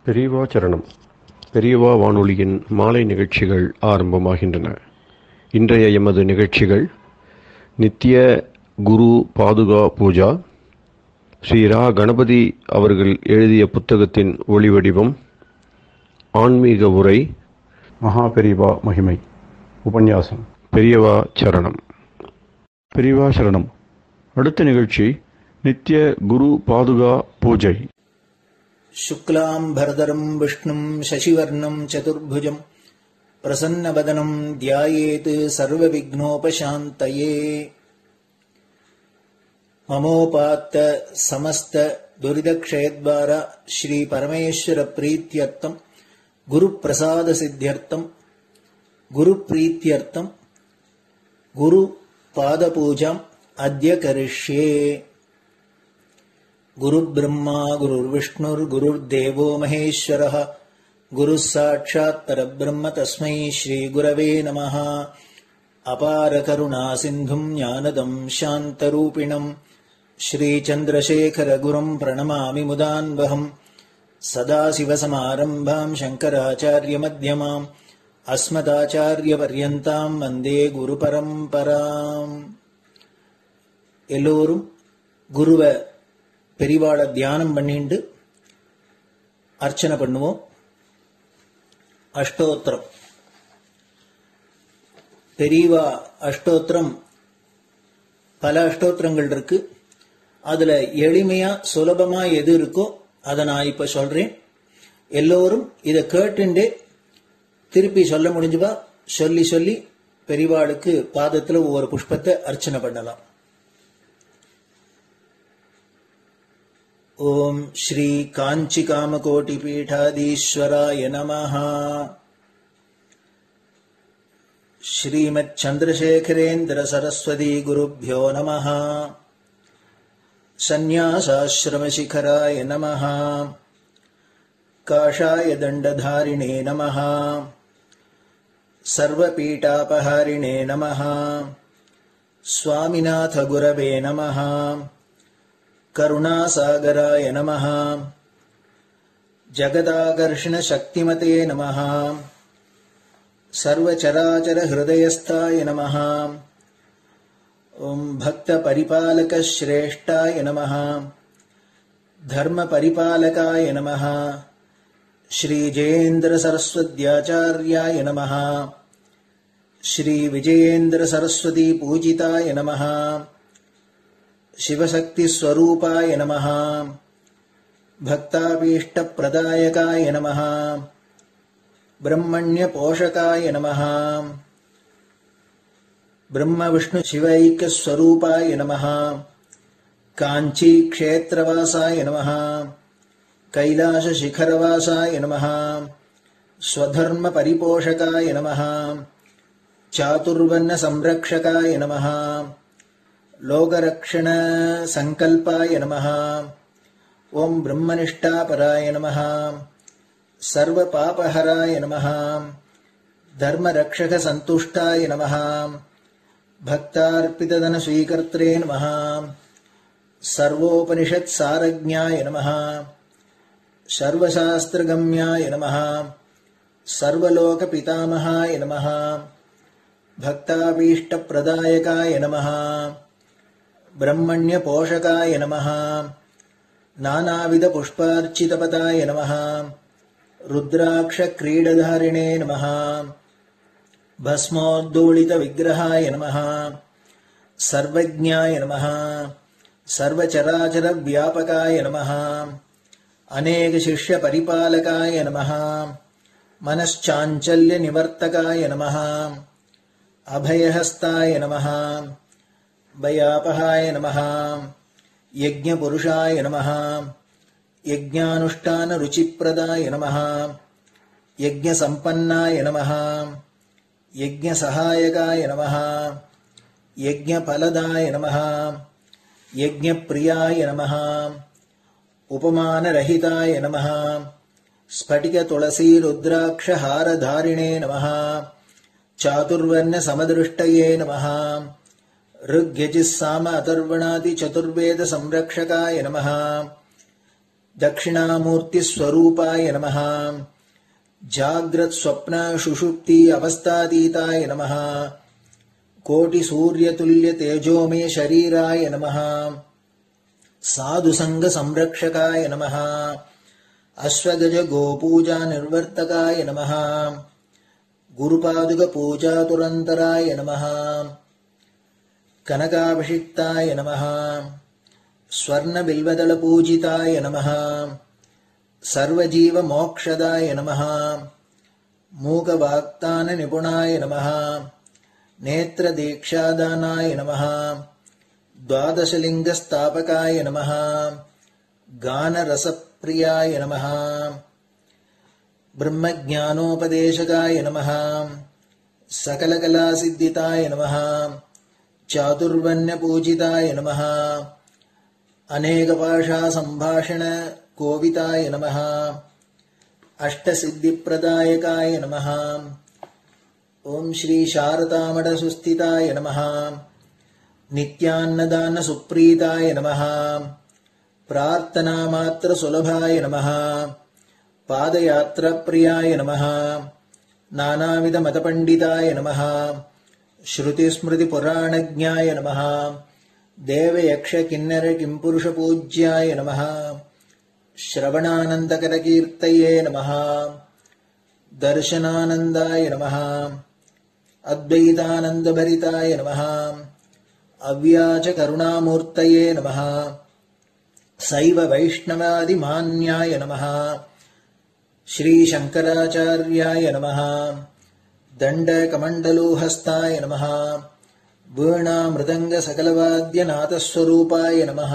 பெரியவா சரணம் பெரியவா வானொலியின் மாலை நிகழ்ச்சிகள் ஆரம்பமாகின்றன இன்றைய எமது நிகழ்ச்சிகள் நித்திய குரு பாதுகா பூஜா ஸ்ரீ ரா கணபதி அவர்கள் எழுதிய புத்தகத்தின் ஒளிவடிவம் ஆன்மீக உரை மகா பெரியவா மகிமை உபன்யாசம் பெரியவா சரணம் பெரியவா சரணம் அடுத்த நிகழ்ச்சி நித்திய குரு பாதுகா பூஜை शुक्लाम्भरधरम् विष्णुम् शशिवर्णम् चतुर्भुजम् प्रसन्नवदनम् ध्यायेत् सर्वविघ्नोपशान्तये ममोपात्त समस्त दुरिदक्षयद्वार श्रीपरमेश्वरप्रीत्यर्थम् गुरुप्रसादसिद्ध्यर्थम् गुरुप्रीत्यर्थम् गुरुपादपूजाम् अद्य करिष्ये गुरुब्रह्मा गुरुर्विष्णुर्गुरुर्देवो महेश्वरः गुरुः साक्षात् परब्रह्म तस्मै श्रीगुरवे नमः अपारकरुणासिन्धुम् ज्ञानदम् शान्तरूपिणम् श्रीचन्द्रशेखरगुरुम् प्रणमामि मुदान्वहम् सदाशिवसमारम्भाम् शङ्कराचार्यमध्यमाम् अस्मदाचार्यपर्यन्ताम् वन्दे குருபரம்பராம் எல்லோரும் குருவை பெரிவாளை தியானம் பண்ணிண்டு அர்ச்சனை பண்ணுவோம் அஷ்டோத்திரம் பெரியவா அஷ்டோத்திரம் பல அஷ்டோத்திரங்கள் இருக்கு அதுல எளிமையா சுலபமா எது இருக்கோ அதை நான் இப்ப சொல்றேன் எல்லோரும் இதை கேட்டுண்டே திருப்பி சொல்ல முடிஞ்சுபா சொல்லி சொல்லி பெரிவாளுக்கு பாதத்துல ஒவ்வொரு புஷ்பத்தை அர்ச்சனை பண்ணலாம் ॐ श्रीकाञ्चिकामकोटिपीठाधीश्वराय नमः श्रीमच्छन्द्रशेखरेन्द्रसरस्वती नमः सन्न्यासाश्रमशिखराय नमः काषाय दण्डधारिणे नमः सर्वपीठापहारिणे नमः स्वामिनाथगुरवे नमः करुणासागराय नमः जगदाकर्षणशक्तिमते नमः सर्वचराचरहृदयस्थाय नमः ॐ भक्तपरिपालकश्रेष्ठाय नमः धर्मपरिपालकाय नमः श्रीजयेन्द्रसरस्वत्याचार्याय नमः श्रीविजयेन्द्रसरस्वतीपूजिताय नमः शिवशक्तिस्वरूपाय नमः भक्ताभीष्टप्रदायकाय नमः ब्रह्मण्यपोषकाय नमः ब्रह्मविष्णुशिवैक्यस्वरूपाय नमः काञ्चीक्षेत्रवासाय नमः कैलासशिखरवासाय नमः स्वधर्मपरिपोषकाय नमः चातुर्वर्णसंरक्षकाय नमः लोकरक्षणसङ्कल्पाय नमः ॐ ब्रह्मनिष्ठापराय नमः सर्वपापहराय नमः धर्मरक्षकसन्तुष्टाय नमः भक्तार्पितधनस्वीकर्त्रे नमः सर्वोपनिषत्सारज्ञाय नमः सर्वशास्त्रगम्याय नमः सर्वलोकपितामहाय नमः भक्ताभीष्टप्रदायकाय नमः ब्रह्मण्यपोषकाय नमः नानाविधपुष्पार्चितपदाय नमः रुद्राक्षक्रीडधारिणे नमः भस्मोद्दोलितविग्रहाय नमः सर्वज्ञाय नमः सर्वचराचरव्यापकाय नमः अनेकशिष्यपरिपालकाय नमः मनश्चाञ्चल्यनिवर्तकाय नमः अभयहस्ताय नमः भयापहाय नमः यज्ञपुरुषाय नमः यज्ञानुष्ठानरुचिप्रदाय नमः यज्ञसम्पन्नाय नमः यज्ञसहायकाय नमः यज्ञफलदाय नमः यज्ञप्रियाय नमः उपमानरहिताय नमः स्फटिकतुलसीरुद्राक्षहारधारिणे नमः चातुर्वर्णसमदृष्टये नमः ऋग्यजिस्साम अथर्वणादिचतुर्वेदसंरक्षकाय नमः दक्षिणामूर्तिस्वरूपाय नमः जाग्रत्स्वप्नशुषुप्ति अवस्थातीताय नमः कोटिसूर्यतुल्यतेजोमे शरीराय नमः साधुसङ्गसंरक्षकाय नमः अश्वगजगोपूजानिर्वर्तकाय नमः गुरुपादुकपूजातुरन्तराय नमः कनकाभिषिक्ताय नमः स्वर्णबिल्वदलपूजिताय नमः सर्वजीवमोक्षदाय नमः मूकवाक्ताननिपुणाय नमः नेत्रदीक्षादानाय नमः द्वादशलिङ्गस्थापकाय नमः गानरसप्रियाय नमः ब्रह्मज्ञानोपदेशकाय नमः सकलकलासिद्धिताय नमः चातुर्वण्यपूजिताय नमः अनेकभाषासम्भाषणकोविताय नमः अष्टसिद्धिप्रदायकाय नमः ॐ श्रीशारदामठसुस्थिताय नमः नित्यान्नदानसुप्रीताय नमः प्रार्थनामात्रसुलभाय नमः पादयात्राप्रियाय नमः नानाविधमतपण्डिताय नमः श्रुतिस्मृतिपुराणज्ञाय नमः देवयक्षकिन्नरकिम्पुरुषपूज्याय नमः श्रवणानन्दकरकीर्तये नमः दर्शनानन्दाय नमः अद्वैतानन्दभरिताय नमः अव्याचकरुणामूर्तये नमः सैव वैष्णवादिमान्याय नमः श्रीशङ्कराचार्याय नमः दण्डकमण्डलोहस्ताय नमः वीणामृदङ्गसकलवाद्यनाथस्वरूपाय नमः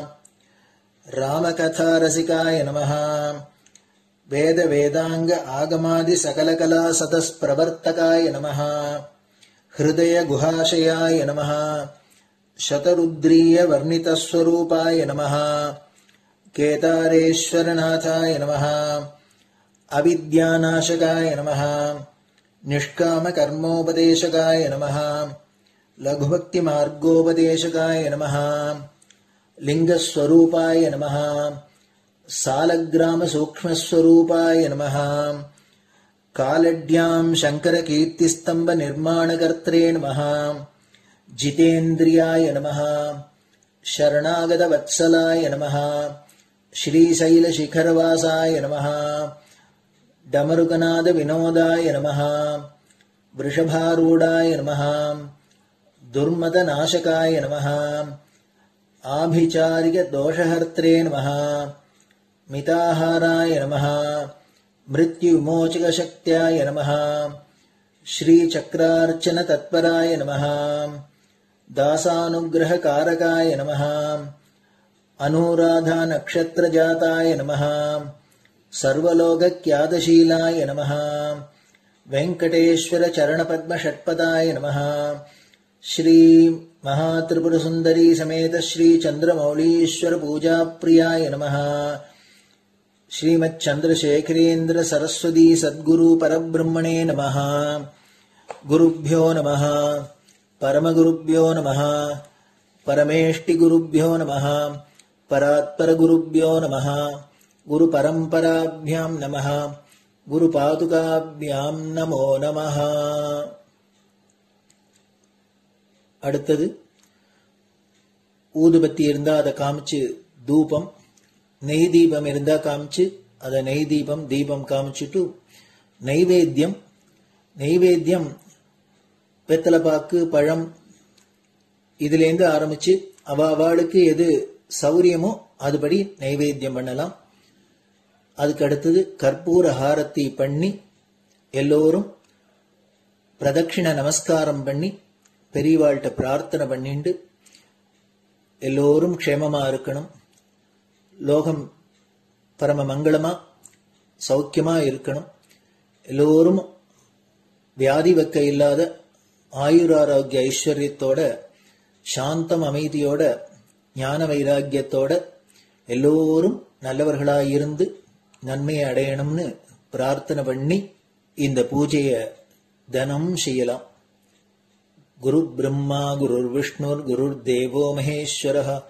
रामकथारसिकाय नमः वेदवेदाङ्ग आगमादिसकलकलासतस्प्रवर्तकाय नमः हृदयगुहाशयाय नमः शतरुद्रीयवर्णितस्वरूपाय नमः केदारेश्वरनाथाय नमः अविद्यानाशकाय नमः निष्कामकर्मोपदेशकाय नमः लघुभक्तिमार्गोपदेशकाय नमः लिङ्गस्वरूपाय नमः सालग्रामसूक्ष्मस्वरूपाय नमः कालड्याम् शङ्करकीर्तिस्तम्भनिर्माणकर्त्रे नमः जितेन्द्रियाय नमः शरणागतवत्सलाय नमः श्रीशैलशिखरवासाय नमः डमरुकनादविनोदाय नमः वृषभारूढाय नमः दुर्मदनाशकाय नमः आभिचारिकदोषहर्त्रे नमः मिताहाराय नमः मृत्युविमोचकशक्त्याय नमः श्रीचक्रार्चनतत्पराय नमः दासानुग्रहकारकाय नमः अनुराधानक्षत्रजाताय नमः सर्वलोकक्यादशीलाय नमः वेङ्कटेश्वरचरणपद्मषट्पदाय नमः श्रीमहात्रिपुरसुन्दरी समेत श्रीचन्द्रमौलीश्वरपूजाप्रियाय नमः श्रीमच्चन्द्रशेखरेन्द्र सरस्वती सद्गुरु परब्रह्मणे नमः गुरुभ्यो नमः परमगुरुभ्यो नमः परमेष्टिगुरुभ्यो नमः परात्परगुरुभ्यो नमः गुरुपरम्पराभ्यां नमः குருபாதுகாபியாம் நமோ நமः அடுத்தது ஊதுபத்தி இருந்தா அதை காமிச்சு தூபம் நெய் தீபம் இருந்தா காமிச்சு அதை நெய் தீபம் தீபம் காமிச்சுட்டு நைவேத்தியம் நைவேத்தியம் வெத்தலைப்பாக்கு பழம் இதுலேருந்து ஆரம்பிச்சு அவ அவளுக்கு எது சௌரியமோ அதுபடி நைவேத்தியம் பண்ணலாம் அதுக்கு அடுத்தது கற்பூர ஹாரத்தி பண்ணி எல்லோரும் பிரதட்சிண நமஸ்காரம் பண்ணி பெரியவாள்கிட்ட பிரார்த்தனை பண்ணிண்டு எல்லோரும் க்ஷேமமா இருக்கணும் லோகம் பரம மங்களமா சௌக்கியமா இருக்கணும் எல்லோரும் வியாதி வெக்க இல்லாத ஆயுராரோக்கிய ஐஸ்வர்யத்தோட சாந்தம் அமைதியோட ஞான வைராக்கியத்தோட எல்லோரும் நல்லவர்களாய் இருந்து நன்மையை அடையணும்னு பிரார்த்தனை பண்ணி இந்த பூஜைய தினம் செய்யலாம் குரு பிரம்மா குருர் விஷ்ணுர் குருர் தேவோ மகேஸ்வர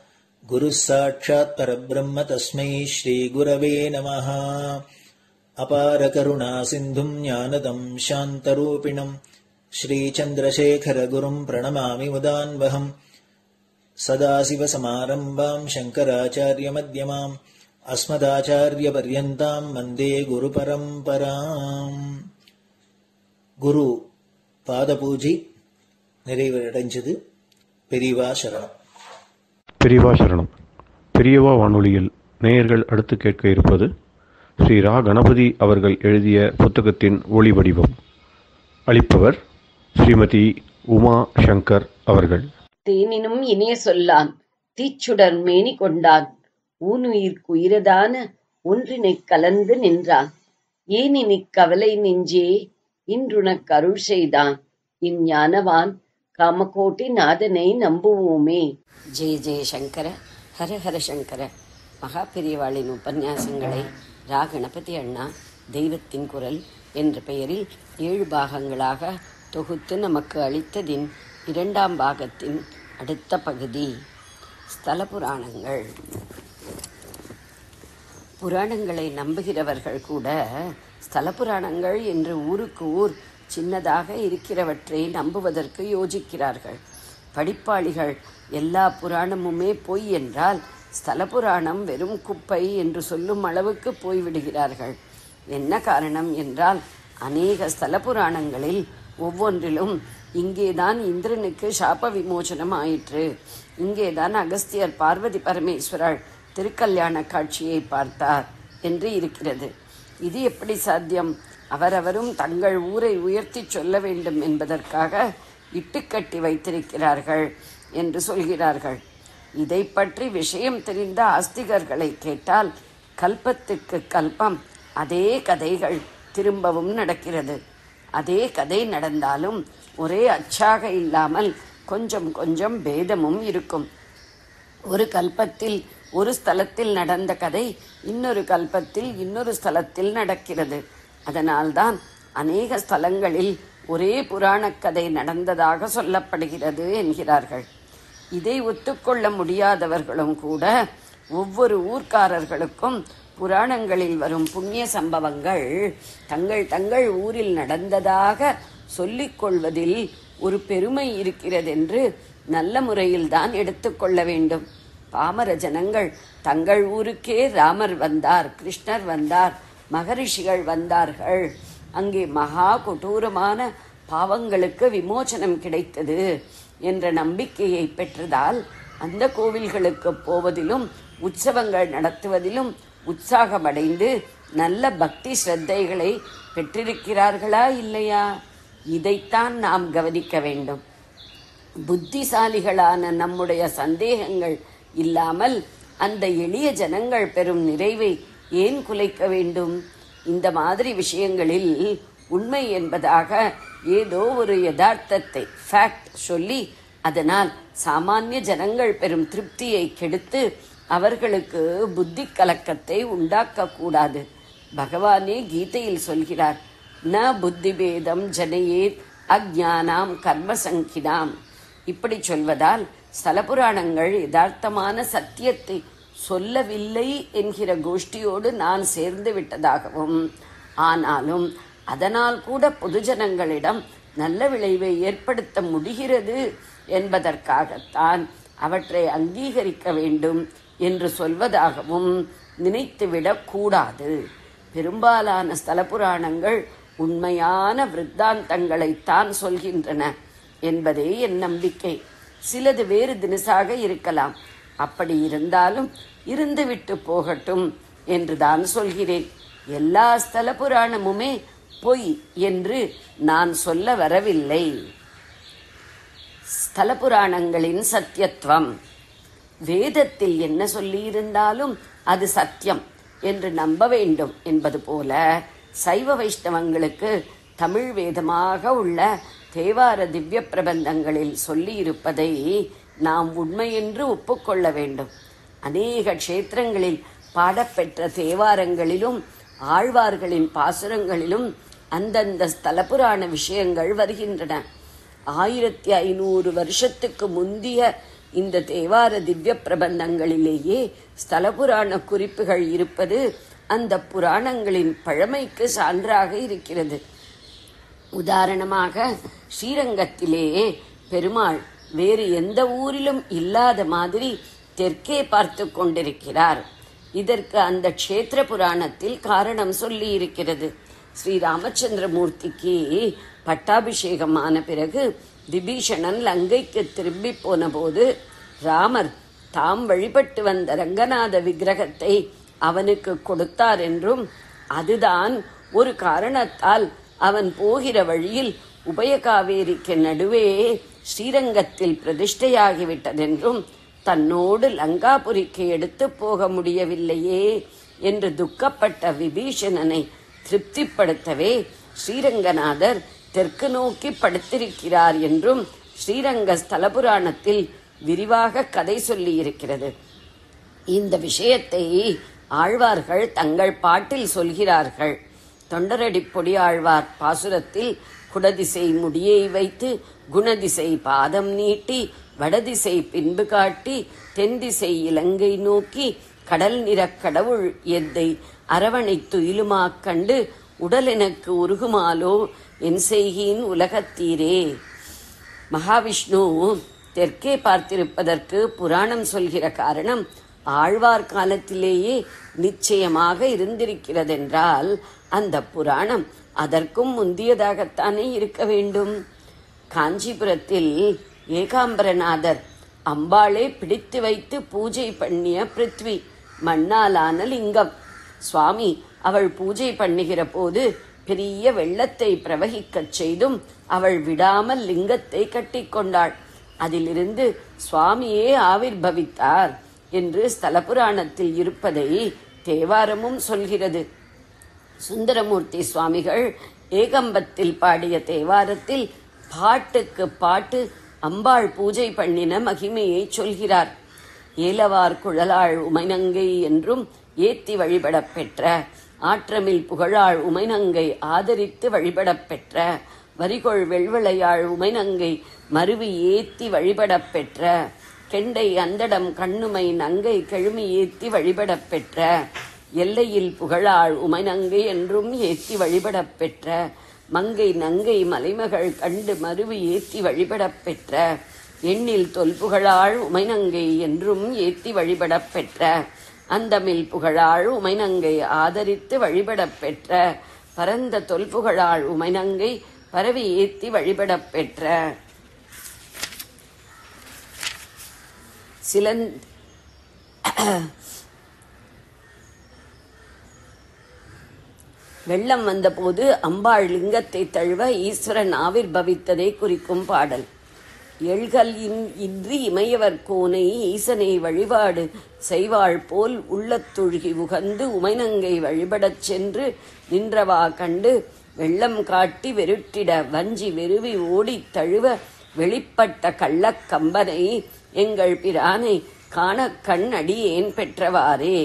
गुरुः साक्षात् परब्रह्म तस्मै श्रीगुरवे नमः अपारकरुणासिन्धुम् ज्ञानदम् शान्तरूपिणम् श्रीचन्द्रशेखरगुरुम् प्रणमामि मुदान्वहम् सदाशिवसमारम्भाम् शङ्कराचार्यमध्यमाम् अस्मदाचार्यपर्यन्ताम् वन्दे गुरुपरम्पराम् குரு பாதபூஜை நிறைவடைஞ்சது பெரியவா சரணம் பெரியவா சரணம் பெரியவா வானொலியில் நேயர்கள் அடுத்து கேட்க இருப்பது ஸ்ரீ ரா கணபதி அவர்கள் எழுதிய புத்தகத்தின் ஒளி வடிவம் அளிப்பவர் ஸ்ரீமதி உமா சங்கர் அவர்கள் தேனினும் இனிய சொல்லான் தீச்சுடர் மேனி கொண்டான் ஊனுயிர்க்கு உயிரதான ஒன்றினைக் கலந்து நின்றான் ஏனினிக் கவலை நெஞ்சே இன்றுனக் அருள் செய்தான் இஞ்ஞானவான் காமகோட்டி நாதனை நம்புவோமே ஜெய ஜெய சங்கர ஹர ஹர சங்கர மகா பெரியவாளின் உபன்யாசங்களை ரா கணபதி அண்ணா தெய்வத்தின் குரல் என்ற பெயரில் ஏழு பாகங்களாக தொகுத்து நமக்கு அளித்ததின் இரண்டாம் பாகத்தின் அடுத்த பகுதி ஸ்தல புராணங்கள் புராணங்களை நம்புகிறவர்கள் கூட ஸ்தல புராணங்கள் என்று ஊருக்கு ஊர் சின்னதாக இருக்கிறவற்றை நம்புவதற்கு யோசிக்கிறார்கள் படிப்பாளிகள் எல்லா புராணமுமே பொய் என்றால் ஸ்தல புராணம் வெறும் குப்பை என்று சொல்லும் அளவுக்கு போய்விடுகிறார்கள் என்ன காரணம் என்றால் அநேக ஸ்தல புராணங்களில் ஒவ்வொன்றிலும் இங்கேதான் இந்திரனுக்கு சாப விமோசனம் ஆயிற்று இங்கேதான் அகஸ்தியர் பார்வதி பரமேஸ்வரர் திருக்கல்யாண காட்சியை பார்த்தார் என்று இருக்கிறது இது எப்படி சாத்தியம் அவரவரும் தங்கள் ஊரை உயர்த்தி சொல்ல வேண்டும் என்பதற்காக இட்டுக்கட்டி வைத்திருக்கிறார்கள் என்று சொல்கிறார்கள் இதை பற்றி விஷயம் தெரிந்த ஆஸ்திகர்களை கேட்டால் கல்பத்துக்கு கல்பம் அதே கதைகள் திரும்பவும் நடக்கிறது அதே கதை நடந்தாலும் ஒரே அச்சாக இல்லாமல் கொஞ்சம் கொஞ்சம் பேதமும் இருக்கும் ஒரு கல்பத்தில் ஒரு ஸ்தலத்தில் நடந்த கதை இன்னொரு கல்பத்தில் இன்னொரு ஸ்தலத்தில் நடக்கிறது அதனால்தான் அநேக ஸ்தலங்களில் ஒரே புராணக் கதை நடந்ததாக சொல்லப்படுகிறது என்கிறார்கள் இதை ஒத்துக்கொள்ள முடியாதவர்களும் கூட ஒவ்வொரு ஊர்க்காரர்களுக்கும் புராணங்களில் வரும் புண்ணிய சம்பவங்கள் தங்கள் தங்கள் ஊரில் நடந்ததாக சொல்லிக் கொள்வதில் ஒரு பெருமை இருக்கிறதென்று நல்ல முறையில்தான் எடுத்துக்கொள்ள வேண்டும் பாமர ஜனங்கள் தங்கள் ஊருக்கே ராமர் வந்தார் கிருஷ்ணர் வந்தார் மகரிஷிகள் வந்தார்கள் அங்கே மகா கொடூரமான பாவங்களுக்கு விமோசனம் கிடைத்தது என்ற நம்பிக்கையை பெற்றதால் அந்த கோவில்களுக்கு போவதிலும் உற்சவங்கள் நடத்துவதிலும் உற்சாகமடைந்து நல்ல பக்தி ஸ்ரத்தைகளை பெற்றிருக்கிறார்களா இல்லையா இதைத்தான் நாம் கவனிக்க வேண்டும் புத்திசாலிகளான நம்முடைய சந்தேகங்கள் இல்லாமல் அந்த எளிய ஜனங்கள் பெறும் நிறைவை ஏன் குலைக்க வேண்டும் இந்த மாதிரி விஷயங்களில் உண்மை என்பதாக ஏதோ ஒரு யதார்த்தத்தை ஃபேக்ட் சொல்லி அதனால் சாமானிய ஜனங்கள் பெறும் திருப்தியை கெடுத்து அவர்களுக்கு புத்தி கலக்கத்தை உண்டாக்க கூடாது பகவானே கீதையில் சொல்கிறார் ந புத்தி பேதம் ஜனயேத் அஜானாம் கர்மசங்கினாம் இப்படி சொல்வதால் ஸ்தலபுராணங்கள் யதார்த்தமான சத்தியத்தை சொல்லவில்லை என்கிற கோஷ்டியோடு நான் சேர்ந்து விட்டதாகவும் ஆனாலும் அதனால் கூட பொதுஜனங்களிடம் நல்ல விளைவை ஏற்படுத்த முடிகிறது என்பதற்காகத்தான் அவற்றை அங்கீகரிக்க வேண்டும் என்று சொல்வதாகவும் நினைத்துவிடக் கூடாது பெரும்பாலான ஸ்தல புராணங்கள் உண்மையான விருத்தாந்தங்களைத்தான் சொல்கின்றன என்பதே என் நம்பிக்கை சிலது வேறு தினசாக இருக்கலாம் அப்படி இருந்தாலும் இருந்துவிட்டு போகட்டும் என்றுதான் சொல்கிறேன் எல்லா ஸ்தல புராணமுமே பொய் என்று நான் சொல்ல வரவில்லை ஸ்தல புராணங்களின் சத்தியத்துவம் வேதத்தில் என்ன சொல்லியிருந்தாலும் அது சத்தியம் என்று நம்ப வேண்டும் என்பது போல சைவ வைஷ்ணவங்களுக்கு தமிழ் வேதமாக உள்ள தேவார திவ்ய பிரபந்தங்களில் சொல்லியிருப்பதை நாம் உண்மையென்று ஒப்புக்கொள்ள வேண்டும் அநேக க்ஷேத்திரங்களில் பாடப்பெற்ற தேவாரங்களிலும் ஆழ்வார்களின் பாசுரங்களிலும் அந்தந்த ஸ்தல புராண விஷயங்கள் வருகின்றன ஆயிரத்தி ஐநூறு வருஷத்துக்கு முந்திய இந்த தேவார திவ்ய பிரபந்தங்களிலேயே ஸ்தல புராண குறிப்புகள் இருப்பது அந்த புராணங்களின் பழமைக்கு சான்றாக இருக்கிறது உதாரணமாக ஸ்ரீரங்கத்திலே பெருமாள் வேறு எந்த ஊரிலும் இல்லாத மாதிரி தெற்கே பார்த்து கொண்டிருக்கிறார் இதற்கு அந்த க்ஷேத்திர புராணத்தில் காரணம் சொல்லி இருக்கிறது ஸ்ரீ ராமச்சந்திரமூர்த்திக்கு பட்டாபிஷேகமான பிறகு விபீஷணன் லங்கைக்கு திரும்பி போன போது ராமர் தாம் வழிபட்டு வந்த ரங்கநாத விக்கிரகத்தை அவனுக்கு கொடுத்தார் என்றும் அதுதான் ஒரு காரணத்தால் அவன் போகிற வழியில் உபயகாவேரிக்கு நடுவே ஸ்ரீரங்கத்தில் பிரதிஷ்டையாகிவிட்டதென்றும் தன்னோடு லங்காபுரிக்கு எடுத்து போக முடியவில்லையே என்று துக்கப்பட்ட விபீஷணனை திருப்திப்படுத்தவே ஸ்ரீரங்கநாதர் தெற்கு நோக்கி படுத்திருக்கிறார் என்றும் ஸ்ரீரங்க ஸ்தல புராணத்தில் விரிவாக கதை சொல்லி இருக்கிறது இந்த விஷயத்தை ஆழ்வார்கள் தங்கள் பாட்டில் சொல்கிறார்கள் தொண்டரடிப்பொடி ஆழ்வார் பாசுரத்தில் குடதிசை முடியை வைத்து குணதிசை பாதம் நீட்டி வடதிசை பின்பு காட்டி தென்திசை இலங்கை நோக்கி கடல் நிறக் கடவுள் எத்தை அரவணைத் துயிலுமாக் கண்டு உடல் எனக்கு உருகுமாலோ என் செய்கின் உலகத்தீரே மகாவிஷ்ணு தெற்கே பார்த்திருப்பதற்கு புராணம் சொல்கிற காரணம் ஆழ்வார் காலத்திலேயே நிச்சயமாக இருந்திருக்கிறதென்றால் அந்த புராணம் அதற்கும் முந்தியதாகத்தானே இருக்க வேண்டும் காஞ்சிபுரத்தில் ஏகாம்பரநாதர் அம்பாளே பிடித்து வைத்து பூஜை பண்ணிய பிருத்வி மண்ணாலான லிங்கம் சுவாமி அவள் பூஜை பண்ணுகிற போது பெரிய வெள்ளத்தை பிரவகிக்கச் செய்தும் அவள் விடாமல் லிங்கத்தை கட்டிக்கொண்டாள் அதிலிருந்து சுவாமியே ஆவிர்பவித்தார் என்று ஸ்தல புராணத்தில் இருப்பதை தேவாரமும் சொல்கிறது சுந்தரமூர்த்தி சுவாமிகள் ஏகம்பத்தில் பாடிய தேவாரத்தில் பாட்டுக்கு பாட்டு அம்பாள் பூஜை பண்ணின மகிமையை சொல்கிறார் ஏலவார் குழலாள் உமைநங்கை என்றும் ஏத்தி வழிபடப் பெற்ற ஆற்றமில் புகழாள் உமைநங்கை ஆதரித்து வழிபடப் பெற்ற வரிகொள் வெள்வளையாள் உமைநங்கை மருவி ஏத்தி வழிபடப் பெற்ற கெண்டை அந்தடம் கண்ணுமை நங்கை கெழுமி ஏத்தி வழிபடப் பெற்ற எல்லையில் புகழாள் உமைநங்கை என்றும் ஏத்தி வழிபடப் பெற்ற மங்கை நங்கை மலைமகள் கண்டு மருவி ஏத்தி வழிபடப் பெற்ற எண்ணில் தொல்புகழாள் உமைநங்கை என்றும் ஏத்தி வழிபடப் பெற்ற அந்தமில் புகழாள் உமைநங்கை ஆதரித்து வழிபடப் பெற்ற பரந்த தொல்புகழாள் உமைநங்கை பரவி ஏத்தி வழிபடப் பெற்ற சிலந்த் வெள்ளம் வந்தபோது அம்பாள் லிங்கத்தை தழுவ ஈஸ்வரன் ஆவிர்பவித்ததை குறிக்கும் பாடல் எழ்கள் இன்- இன்றி இமையவர் கோனை ஈசனை வழிபாடு செய்வாள் போல் உள்ளத்துழுகி உகந்து உமைநங்கை வழிபடச் சென்று நின்றவா கண்டு வெள்ளம் காட்டி வெருட்டிட வஞ்சி வெறுவி ஓடித் தழுவ வெளிப்பட்ட கள்ளக் கம்பனை எங்கள் பிரானை காணக் கண் அடியேன் பெற்றவாறே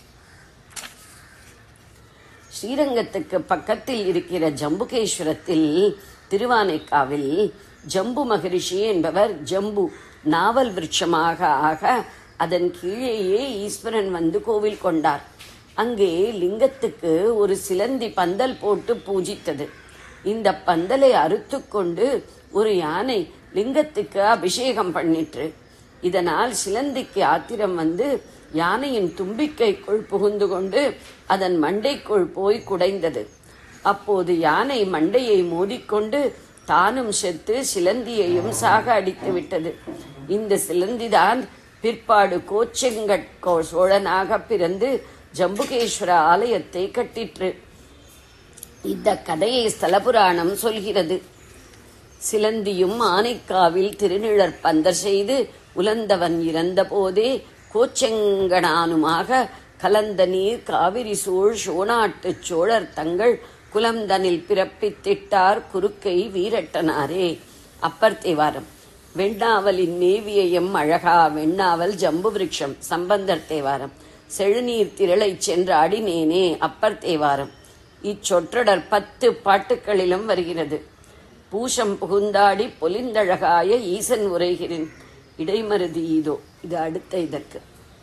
ஸ்ரீரங்கத்துக்கு பக்கத்தில் இருக்கிற ஜம்புகேஸ்வரத்தில் திருவானைக்காவில் ஜம்பு மகரிஷி என்பவர் ஜம்பு நாவல் விருட்சமாக ஆக அதன் கீழேயே ஈஸ்வரன் வந்து கோவில் கொண்டார் அங்கே லிங்கத்துக்கு ஒரு சிலந்தி பந்தல் போட்டு பூஜித்தது இந்த பந்தலை அறுத்துக்கொண்டு ஒரு யானை லிங்கத்துக்கு அபிஷேகம் பண்ணிற்று இதனால் சிலந்திக்கு ஆத்திரம் வந்து யானையின் தும்பிக்கைக்குள் புகுந்து கொண்டு அதன் மண்டைக்குள் போய் குடைந்தது அப்போது யானை மண்டையை மோதிக்கொண்டு தானும் செத்து சிலந்தியையும் சாக அடித்து விட்டது இந்த சிலந்திதான் பிற்பாடு கோச்செங்கட் கோ- சோழனாக பிறந்து ஜம்புகேஸ்வர ஆலயத்தை கட்டிற்று இந்த கதையை ஸ்தலபுராணம் சொல்கிறது சிலந்தியும் ஆனைக்காவில் திருநிழற் பந்தர் செய்து உலந்தவன் இறந்தபோதே கோச்செங்கனானுமாக கலந்த நீர் காவிரி சூழ் சோனாட்டுச் சோழர் தங்கள் குலம்தனில் பிறப்பித்திட்டார் குறுக்கை வீரட்டனாரே அப்பர் தேவாரம் வெண்ணாவலின் நேவியையும் அழகா வெண்ணாவல் ஜம்பு விருட்சம் சம்பந்தர் தேவாரம் செழுநீர் திரளைச் சென்று அடினேனே அப்பர் தேவாரம் இச்சொற்றொடர் பத்து பாட்டுக்களிலும் வருகிறது பூஷம் புகுந்தாடி பொலிந்தழகாய ஈசன் உரைகிறேன் இடைமருதி இதோ இது அடுத்த இதற்கு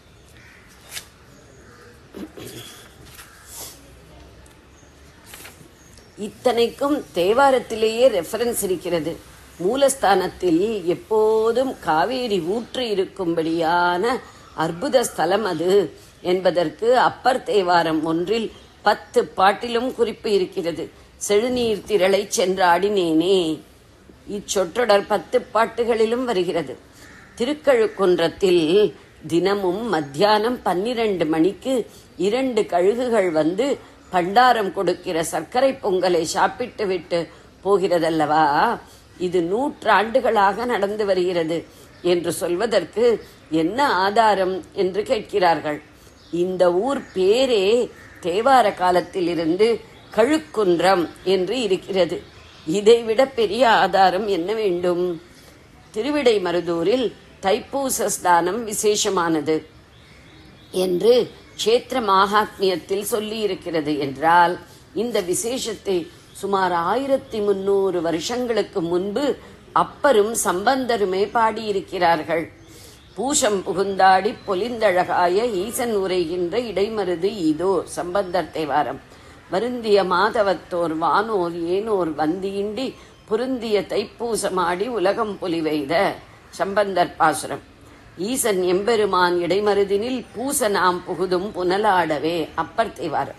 இத்தனைக்கும் தேவாரத்திலேயே ரெஃபரன்ஸ் இருக்கிறது மூலஸ்தானத்தில் எப்போதும் காவேரி ஊற்று இருக்கும்படியான அற்புத ஸ்தலம் அது என்பதற்கு அப்பர் தேவாரம் ஒன்றில் பத்து பாட்டிலும் குறிப்பு இருக்கிறது செழுநீர் திரளை சென்றாடினேனே இச்சொற்றொடர் பத்து பாட்டுகளிலும் வருகிறது திருக்கழுக்குன்றத்தில் தினமும் மத்தியானம் பன்னிரண்டு மணிக்கு இரண்டு கழுகுகள் வந்து பண்டாரம் கொடுக்கிற சர்க்கரை பொங்கலை சாப்பிட்டு விட்டு போகிறதல்லவா இது நூற்றாண்டுகளாக நடந்து வருகிறது என்று சொல்வதற்கு என்ன ஆதாரம் என்று கேட்கிறார்கள் இந்த ஊர் பேரே தேவார காலத்திலிருந்து கழுக்குன்றம் என்று இருக்கிறது இதைவிட பெரிய ஆதாரம் என்ன வேண்டும் திருவிடை மருதூரில் தைப்பூச ஸ்நானம் விசேஷமானது என்று க்ஷேத்திர மாகாத்மியத்தில் சொல்லி இருக்கிறது என்றால் இந்த விசேஷத்தை சுமார் ஆயிரத்தி முன்னூறு வருஷங்களுக்கு முன்பு அப்பரும் சம்பந்தருமே பாடியிருக்கிறார்கள் பூஷம் புகுந்தாடி பொலிந்தழகாய ஈசன் உரைகின்ற இடைமருது இதோ சம்பந்தர் தேவாரம் வருந்திய மாதவத்தோர் வானோர் ஏனோர் வந்தியின்றி புருந்திய தைப்பூசமாடி உலகம் பொலிவெய்த சம்பந்தர் பாசுரம் ஈசன் எம்பெருமான் இடைமருதினில் பூச நாம் புகுதும் புனலாடவே அப்பர் தேவாரம்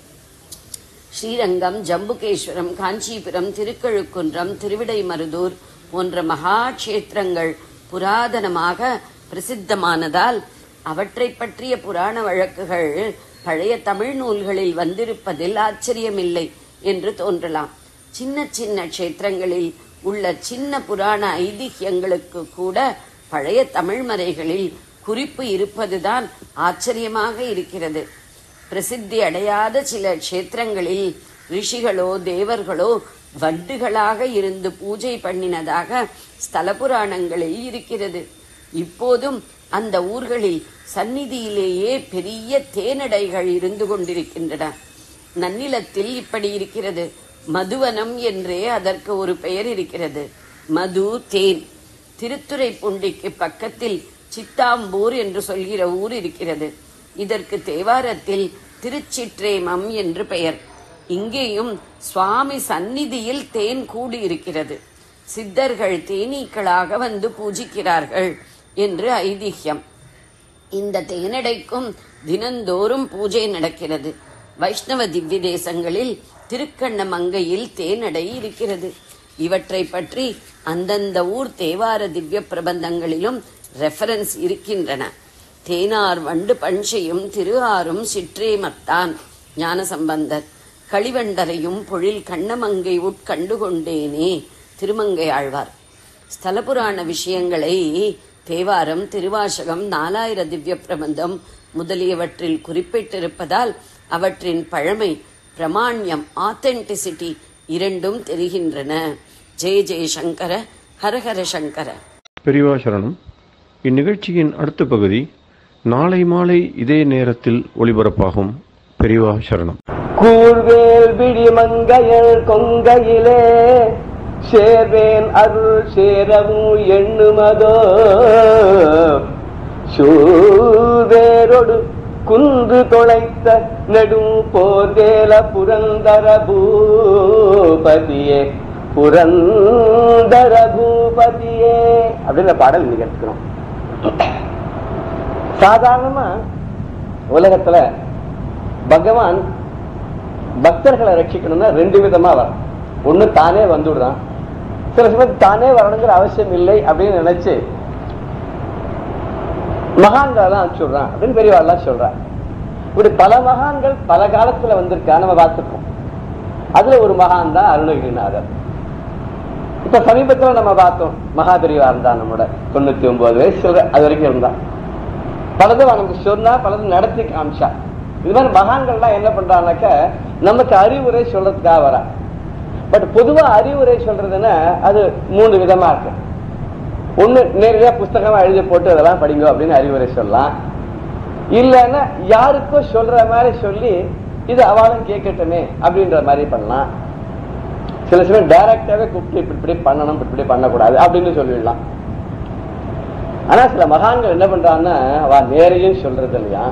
ஸ்ரீரங்கம் ஜம்புகேஸ்வரம் காஞ்சிபுரம் திருக்கழுக்குன்றம் திருவிடைமருதூர் போன்ற மகா கஷேத்திரங்கள் புராதனமாக பிரசித்தமானதால் அவற்றை பற்றிய புராண வழக்குகள் பழைய தமிழ் நூல்களில் வந்திருப்பதில் ஆச்சரியமில்லை என்று தோன்றலாம் சின்ன சின்ன க்ஷேத்திரங்களில் உள்ள சின்ன புராண ஐதிஹ்யங்களுக்கு கூட பழைய தமிழ் மறைகளில் குறிப்பு இருப்பதுதான் ஆச்சரியமாக இருக்கிறது பிரசித்தி அடையாத சில க்ஷேத்திரங்களில் ரிஷிகளோ தேவர்களோ வண்டுகளாக இருந்து பூஜை பண்ணினதாக ஸ்தல புராணங்களில் இருக்கிறது இப்போதும் அந்த ஊர்களில் சந்நிதியிலேயே பெரிய தேனடைகள் இருந்து கொண்டிருக்கின்றன நன்னிலத்தில் இப்படி இருக்கிறது மதுவனம் என்றே அதற்கு ஒரு பெயர் இருக்கிறது மது தேன் திருத்துறைப்பூண்டிக்கு பக்கத்தில் சித்தாம்பூர் என்று சொல்கிற ஊர் இருக்கிறது இதற்கு தேவாரத்தில் திருச்சிற்றேமம் என்று பெயர் இங்கேயும் சுவாமி சந்நிதியில் தேன் கூடி இருக்கிறது சித்தர்கள் தேனீக்களாக வந்து பூஜிக்கிறார்கள் என்று ஐதிஹ்யம் இந்த தேனடைக்கும் தினந்தோறும் பூஜை நடக்கிறது வைஷ்ணவ திவ்ய தேசங்களில் திருக்கண்ணமங்கையில் தேனடை இருக்கிறது இவற்றை பற்றி அந்தந்த ஊர் தேவார திவ்ய பிரபந்தங்களிலும் ரெஃபரன்ஸ் இருக்கின்றன தேனார் வண்டு பஞ்சையும் திரு ஆறும் சிற்றேமத்தான் ஞானசம்பந்தர் களிவண்டரையும் பொழில் கண்ணமங்கை உட்கண்டு கொண்டேனே திருமங்கை ஆழ்வார் ஸ்தலபுராண விஷயங்களை தேவாரம் திருவாசகம் நாலாயிர திவ்ய பிரபந்தம் முதலியவற்றில் குறிப்பிட்டிருப்பதால் அவற்றின் பழமை பிரமாண்யம் ஆத்தென்டிசிட்டி இரண்டும் தெரிகின்றன ஜெய ஜெய சங்கர ஹரஹர சங்கர பெரியவா சரணம் இந்நிகழ்ச்சியின் அடுத்த பகுதி நாளை மாலை இதே நேரத்தில் ஒளிபரப்பாகும் பெரியவா சரணம் கூர்வேல் விழிமங்கையள் கொங்கையிலே சேர்வேன் அருள் சேரவும் எண்ணுமதோ சூர்வேரொடு குன்று தொலைத்த நெடும் போர்வேல புரந்தர பூபதியே புரந்தர பூபதியே அப்படின்னு பாடல் நீங்க எடுத்துக்கிறோம் சாதாரணமா உலகத்துல பகவான் பக்தர்களை ரட்சிக்கணும்னா ரெண்டு விதமா வரும் ஒண்ணு தானே வந்துடுறான் சில சமயம் தானே வரணுங்கிற அவசியம் இல்லை அப்படின்னு நினைச்சு மகான்களை தான் அனுப்பிச்சுடுறான் அப்படின்னு பெரியவாள்லாம் சொல்றான் இப்படி பல மகான்கள் பல காலத்துல வந்திருக்கா நம்ம பார்த்துப்போம் அதுல ஒரு மகான் தான் அருணகிரிநாதர் இப்ப சமீபத்துல நம்ம பார்த்தோம் மகா பெரியவா இருந்தான் நம்மளோட தொண்ணூத்தி ஒன்பது வயசு சொல்ற அது வரைக்கும் இருந்தான் பலதும் நமக்கு சொன்னா பலதும் நடத்தி காமிச்சா இது மாதிரி மகான்கள்லாம் என்ன பண்றாங்கனாக்க நமக்கு அறிவுரை சொல்றதுக்காக வரா பட் பொதுவா அறிவுரை சொல்றதுன்னா அது மூணு விதமா இருக்கு ஒண்ணு நேரடியா புஸ்தகமா எழுதி போட்டு அதெல்லாம் படிங்க அப்படின்னு அறிவுரை சொல்லலாம் இல்லைன்னா யாருக்கோ சொல்ற மாதிரி சொல்லி இது அவளும் கேட்கட்டுமே அப்படின்ற மாதிரி பண்ணலாம் சில சமயம் டைரக்டாவே கூப்பிட்டு இப்படி இப்படி பண்ணணும் இப்படி இப்படி பண்ணக்கூடாது அப்படின்னு சொல்லிடலாம் ஆனா சில மகான்கள் என்ன பண்றாங்கன்னா அவ நேரையும் சொல்றது இல்லையா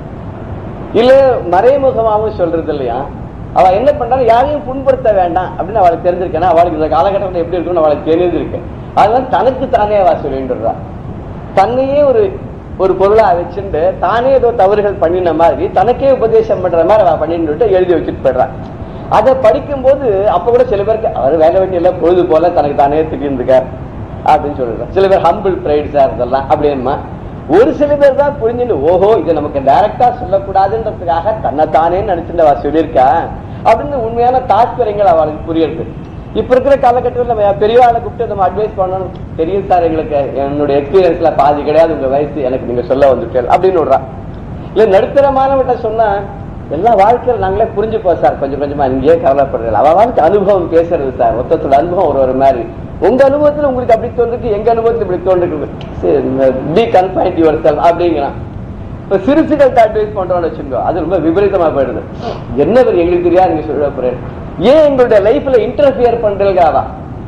இல்ல மறைமுகமாவும் சொல்றது இல்லையா அவ என்ன பண்றாங்க யாரையும் புண்படுத்த வேண்டாம் அப்படின்னு அவளுக்கு தெரிஞ்சிருக்கேன் அவளுக்கு இந்த காலகட்டத்தில் எப்படி இருக்குன்னு அவளுக்கு தெரிஞ்சிருக்கு அதனால தனக்கு தானே அவ சொல்லிட்டுறா தன்னையே ஒரு ஒரு பொருளா வச்சுட்டு தானே ஏதோ தவறுகள் பண்ணின மாதிரி தனக்கே உபதேசம் பண்ற மாதிரி அவ பண்ணிட்டு எழுதி வச்சுட்டு போயிடுறான் அதை படிக்கும்போது அப்ப கூட சில பேருக்கு அவர் வேலை வெட்டி எல்லாம் பொழுது போல தனக்கு தானே திட்டிருந்துக்கார் அப்படின்னு சொல்றாங்க சில பேர் ஹம்பிள் பிரைட் சார் இதெல்லாம் அப்படின்மா ஒரு சில பேர் தான் புரிஞ்சுட்டு ஓஹோ இது நமக்கு டைரக்டா சொல்லக்கூடாதுன்றதுக்காக தன்னைத்தானே நினைச்சுட்டு அவ சொல்லியிருக்கா அப்படின்னு உண்மையான தாத்பரியங்கள் அவளுக்கு புரியுது இப்ப இருக்கிற காலகட்டத்தில் நம்ம பெரியவாளை கூப்பிட்டு நம்ம அட்வைஸ் பண்ணணும் தெரியும் சார் எங்களுக்கு என்னுடைய எக்ஸ்பீரியன்ஸ்ல பாதி கிடையாது உங்க வயசு எனக்கு நீங்க சொல்ல வந்துட்டேன் அப்படின்னு விடுறா இல்ல நடுத்தரமானவட்ட சொன்னா எல்லா வாழ்க்கையில நாங்களே புரிஞ்சுப்போம் சார் கொஞ்சம் கொஞ்சமா நீங்க கவலைப்படுறது அவ வாழ்க்கை அனுபவம் பேசுறது சார் மொத்தத்தோட அனுபவம் ஒரு ஒரு மாதிரி உங்க அனுபவத்துல உங்களுக்கு அப்படி தோன்றுக்கு எங்க அனுபவத்துல இப்படி தோன்றுக்கு பி கன்ஃபைன்ட் யுவர் செல் அப்படிங்கிறான் இப்ப சிறுசுகள்கிட்ட அட்வைஸ் பண்றோம்னு வச்சுக்கோ அது ரொம்ப விபரீதமா போயிடுது என்ன பேர் எங்களுக்கு தெரியாது நீங்க சொல்ல போறேன் ஏன் எங்களுடைய லைஃப்ல இன்டர்ஃபியர் பண்றதுக்காக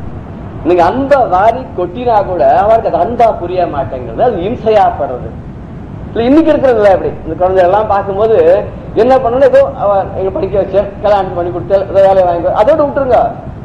நீங்க அன்பை வாரி கொட்டினா கூட அவருக்கு அது அன்பா புரிய மாட்டேங்கிறது அது இம்சையாப்படுறது இல்ல இன்னைக்கு இருக்கிறதுல அப்படி இந்த குழந்தை எல்லாம் பார்க்கும்போது என்ன பண்ணணும் ஏதோ அவ எங்க படிக்க வச்ச கல்யாணம் பண்ணி கொடுத்து ஏதோ வேலையை வாங்கி அதோட விட்டுருங்க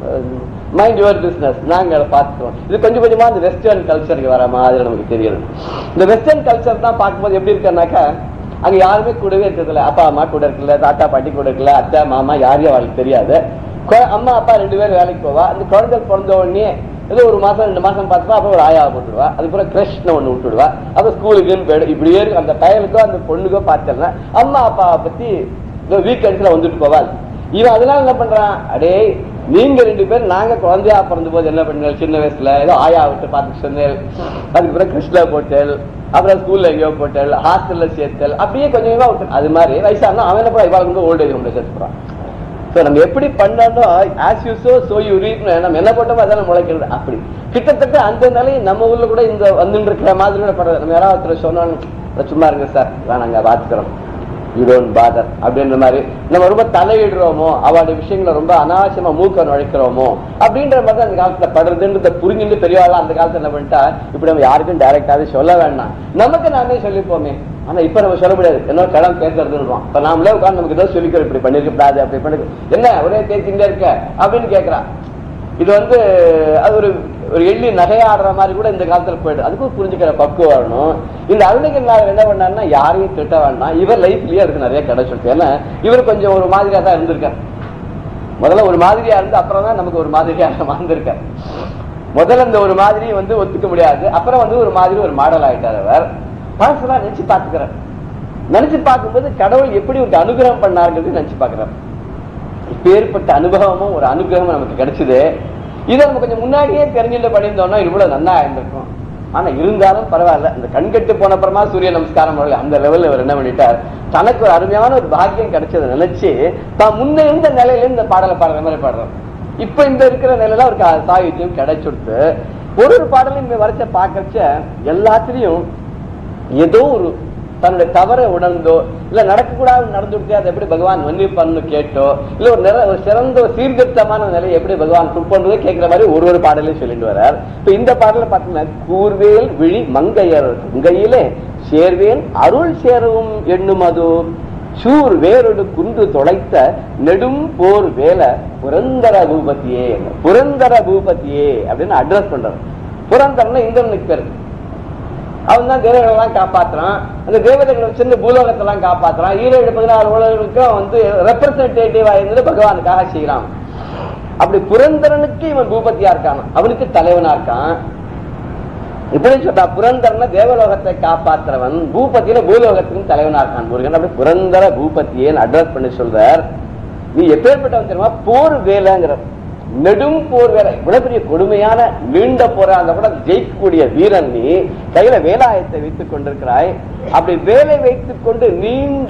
மைண்ட் யுவர் பிசினஸ் நாங்க அதை பார்த்துக்கிறோம் இது கொஞ்சம் கொஞ்சமா இந்த வெஸ்டர்ன் கல்ச்சருக்கு வர மாதிரி நமக்கு தெரியுது இந்த வெஸ்டர்ன் கல்ச்சர் தான் பார்க்கும்போது எப்படி இருக்குன்னாக்கா அங்க யாருமே கூடவே இருக்கிறதுல அப்பா அம்மா கூட இருக்கல தாத்தா பாட்டி கூட இருக்கல அத்தை மாமா யாரையும் அவளுக்கு தெரியாது கொ- அம்மா அப்பா ரெண்டு பேரும் வேலைக்கு போவா அந்த குழந்தை பிறந்த உடனே ஏதோ ஒரு மாசம் ரெண்டு மாசம் பார்த்துப்பா அப்புறம் ஒரு ஆயா போட்டுருவா அதுக்கப்புறம் கிருஷ்ண ஒண்ணு விட்டுடுவா அப்புறம் ஸ்கூலுக்குன்னு போயிடும் இப்படியே இருக்கு அந்த பயலுக்கோ அந்த பொண்ணுக்கோ பார்த்தேன்னா அம்மா அப்பாவை பத்தி வீக்கெண்ட்ஸ்ல வந்துட்டு போவாள் இவன் அதனால என்ன பண்றான் அடே நீங்க ரெண்டு பேரும் நாங்க குழந்தையா பிறந்த போது என்ன பண்ணீங்க சின்ன வயசுல ஏதோ ஆயா விட்டு பார்த்து சொன்னேன் அதுக்கப்புறம் கிருஷ்ணா போட்டேல் அப்புறம் ஸ்கூல்ல எங்கேயோ போட்டேல் ஹாஸ்டல்ல சேர்த்தல் அப்படியே கொஞ்சம் கொஞ்சமா விட்டு அது மாதிரி வயசானா அவன் என்ன பண்ண இவாளுக்கு வந்து ஓல்டேஜ் ஹோம்ல சேர்த்துறான் ஸோ நம்ம எப்படி பண்ணோம் as you sow so you ரீப்னு நம்ம என்ன போட்டோமோ அதான் முளைக்கிறது அப்படி கிட்டத்தட்ட அந்த நிலை நம்ம ஊர்ல கூட இந்த வந்துட்டு இருக்கிற மாதிரி கூட படுறது நம்ம யாராவது ஒருத்தர் சொன்னோம் சும்மா இருங்க சார் நான் நாங்க பார்த்துக்கிறோம் யூ டோன்ட் பாதர் அப்படின்ற மாதிரி நம்ம ரொம்ப தலையிடுறோமோ அவளுடைய விஷயங்களை ரொம்ப அனாவசியமா மூக்க நுழைக்கிறோமோ அப்படின்ற மாதிரி தான் அந்த காலத்துல படுறதுன்றத புரிஞ்சுட்டு பெரியவாள் அந்த காலத்துல என்ன பண்ணிட்டா இப்படி நம்ம யாருக்கும் டைரக்டாவே சொல்ல வேண்டாம் நமக்கு நாமே சொல்லிப்போமே ஆனா இப்ப நம்ம சொல்ல முடியாது என்ன கிளம்ப பேசுறதுன்றோம் இப்ப நாமளே உட்கார்ந்து நமக்கு ஏதோ சொல்லிக்கிறோம் இப்படி பண்ணிருக்க கூடாது அப்படி பண்ணி என்ன ஒரே பேசிக்கிட்டே இருக்க அப்படின்னு கேக்குறான் இது வந்து அது ஒரு ஒரு எள்ளி நகையாடுற மாதிரி கூட இந்த காலத்துல போயிடுது அதுக்கும் புரிஞ்சுக்கிற பக்குவம் வரணும் இந்த அருணகிரி நாயர் என்ன பண்ணாருன்னா யாரையும் திட்ட வேண்டாம் இவர் லைஃப்லயே அதுக்கு நிறைய கிடைச்சிருக்கு ஏன்னா இவர் கொஞ்சம் ஒரு மாதிரியா தான் இருந்திருக்கார் முதல்ல ஒரு மாதிரியா இருந்து அப்புறம் தான் நமக்கு ஒரு மாதிரியா வாழ்ந்திருக்கார் முதல்ல இந்த ஒரு மாதிரி வந்து ஒத்துக்க முடியாது அப்புறம் வந்து ஒரு மாதிரி ஒரு மாடல் ஆயிட்டார் அவர் பழசெல்லாம் நினைச்சு பாத்துக்கிறார் நினைச்சு பார்க்கும்போது கடவுள் எப்படி ஒரு அனுகிரகம் பண்ணாருங்கிறது நினைச்சு பார்க்கிறார் இப்பேற்பட்ட அனுபவமும் ஒரு அனுகிரகமும் நமக்கு கிடைச்சது இதை நம்ம கொஞ்சம் முன்னாடியே தெரிஞ்சுட்டு பண்ணியிருந்தோம்னா இவ்வளவு நல்லா இருந்திருக்கும் ஆனா இருந்தாலும் பரவாயில்ல இந்த கண்கட்டு போன அப்புறமா சூரிய நமஸ்காரம் வரல அந்த லெவல்ல அவர் என்ன பண்ணிட்டார் தனக்கு ஒரு அருமையான ஒரு பாக்கியம் கிடைச்சதை நினைச்சு தான் முன்ன இருந்த நிலையில இந்த பாடலை பாடுற மாதிரி பாடுறார் இப்ப இந்த இருக்கிற நிலையில அவருக்கு அது சாகித்யம் கிடைச்சுடுத்து ஒரு ஒரு பாடலையும் இந்த வரைச்ச பார்க்கறச்ச எல்லாத்துலயும் ஏதோ ஒரு தன்னுடைய தவறை உணர்ந்தோ இல்ல நடக்கக்கூடாது நடந்துட்டு அதை எப்படி பகவான் மன்னிப்பான்னு கேட்டோ இல்ல ஒரு நிற ஒரு சிறந்த ஒரு சீர்திருத்தமான நிலையை எப்படி பகவான் துப்பன்றதை கேட்கிற மாதிரி ஒரு ஒரு பாடலையும் சொல்லிட்டு வர்றார் இப்ப இந்த பாடல பாத்தீங்கன்னா கூர்வேல் விழி மங்கையர் கையிலே சேர்வேன் அருள் சேரவும் எண்ணும் அது சூர் வேறொரு குன்று தொலைத்த நெடும் போர் வேல புரந்தர பூபதியே புரந்தர பூபதியே அப்படின்னு அட்ரஸ் பண்றாரு புரந்தரன்னா இந்திரனுக்கு பேரு அவன் தான் தேவதைகள் எல்லாம் காப்பாத்துறான் அந்த தேவதைகள் சின்ன பூலோகத்தை எல்லாம் காப்பாத்துறான் ஈரேழு பதினாறு உலகளுக்கும் வந்து ரெப்ரசன்டேட்டிவா இருந்து பகவானுக்காக செய்யறான் அப்படி புரந்தரனுக்கு இவன் பூபதியா இருக்கான் அவனுக்கு தலைவனா இருக்கான் இப்படி சொல்றா புரந்தரன தேவலோகத்தை காப்பாத்துறவன் பூபத்தியில பூலோகத்துக்கும் தலைவனா இருக்கான் முருகன் அப்படி புரந்தர பூபத்தியே அட்ரஸ் பண்ணி சொல்றார் நீ எப்பேற்பட்டவன் தெரியுமா போர் வேலைங்கிற நெடும் போர் வேலை இவ்வளவு பெரிய கொடுமையான நீண்ட போரா அந்த கூட ஜெயிக்கக்கூடிய வீரன் நீ கையில வேலாயத்தை வைத்துக் கொண்டிருக்கிறாய் அப்படி வேலை வைத்துக் கொண்டு நீண்ட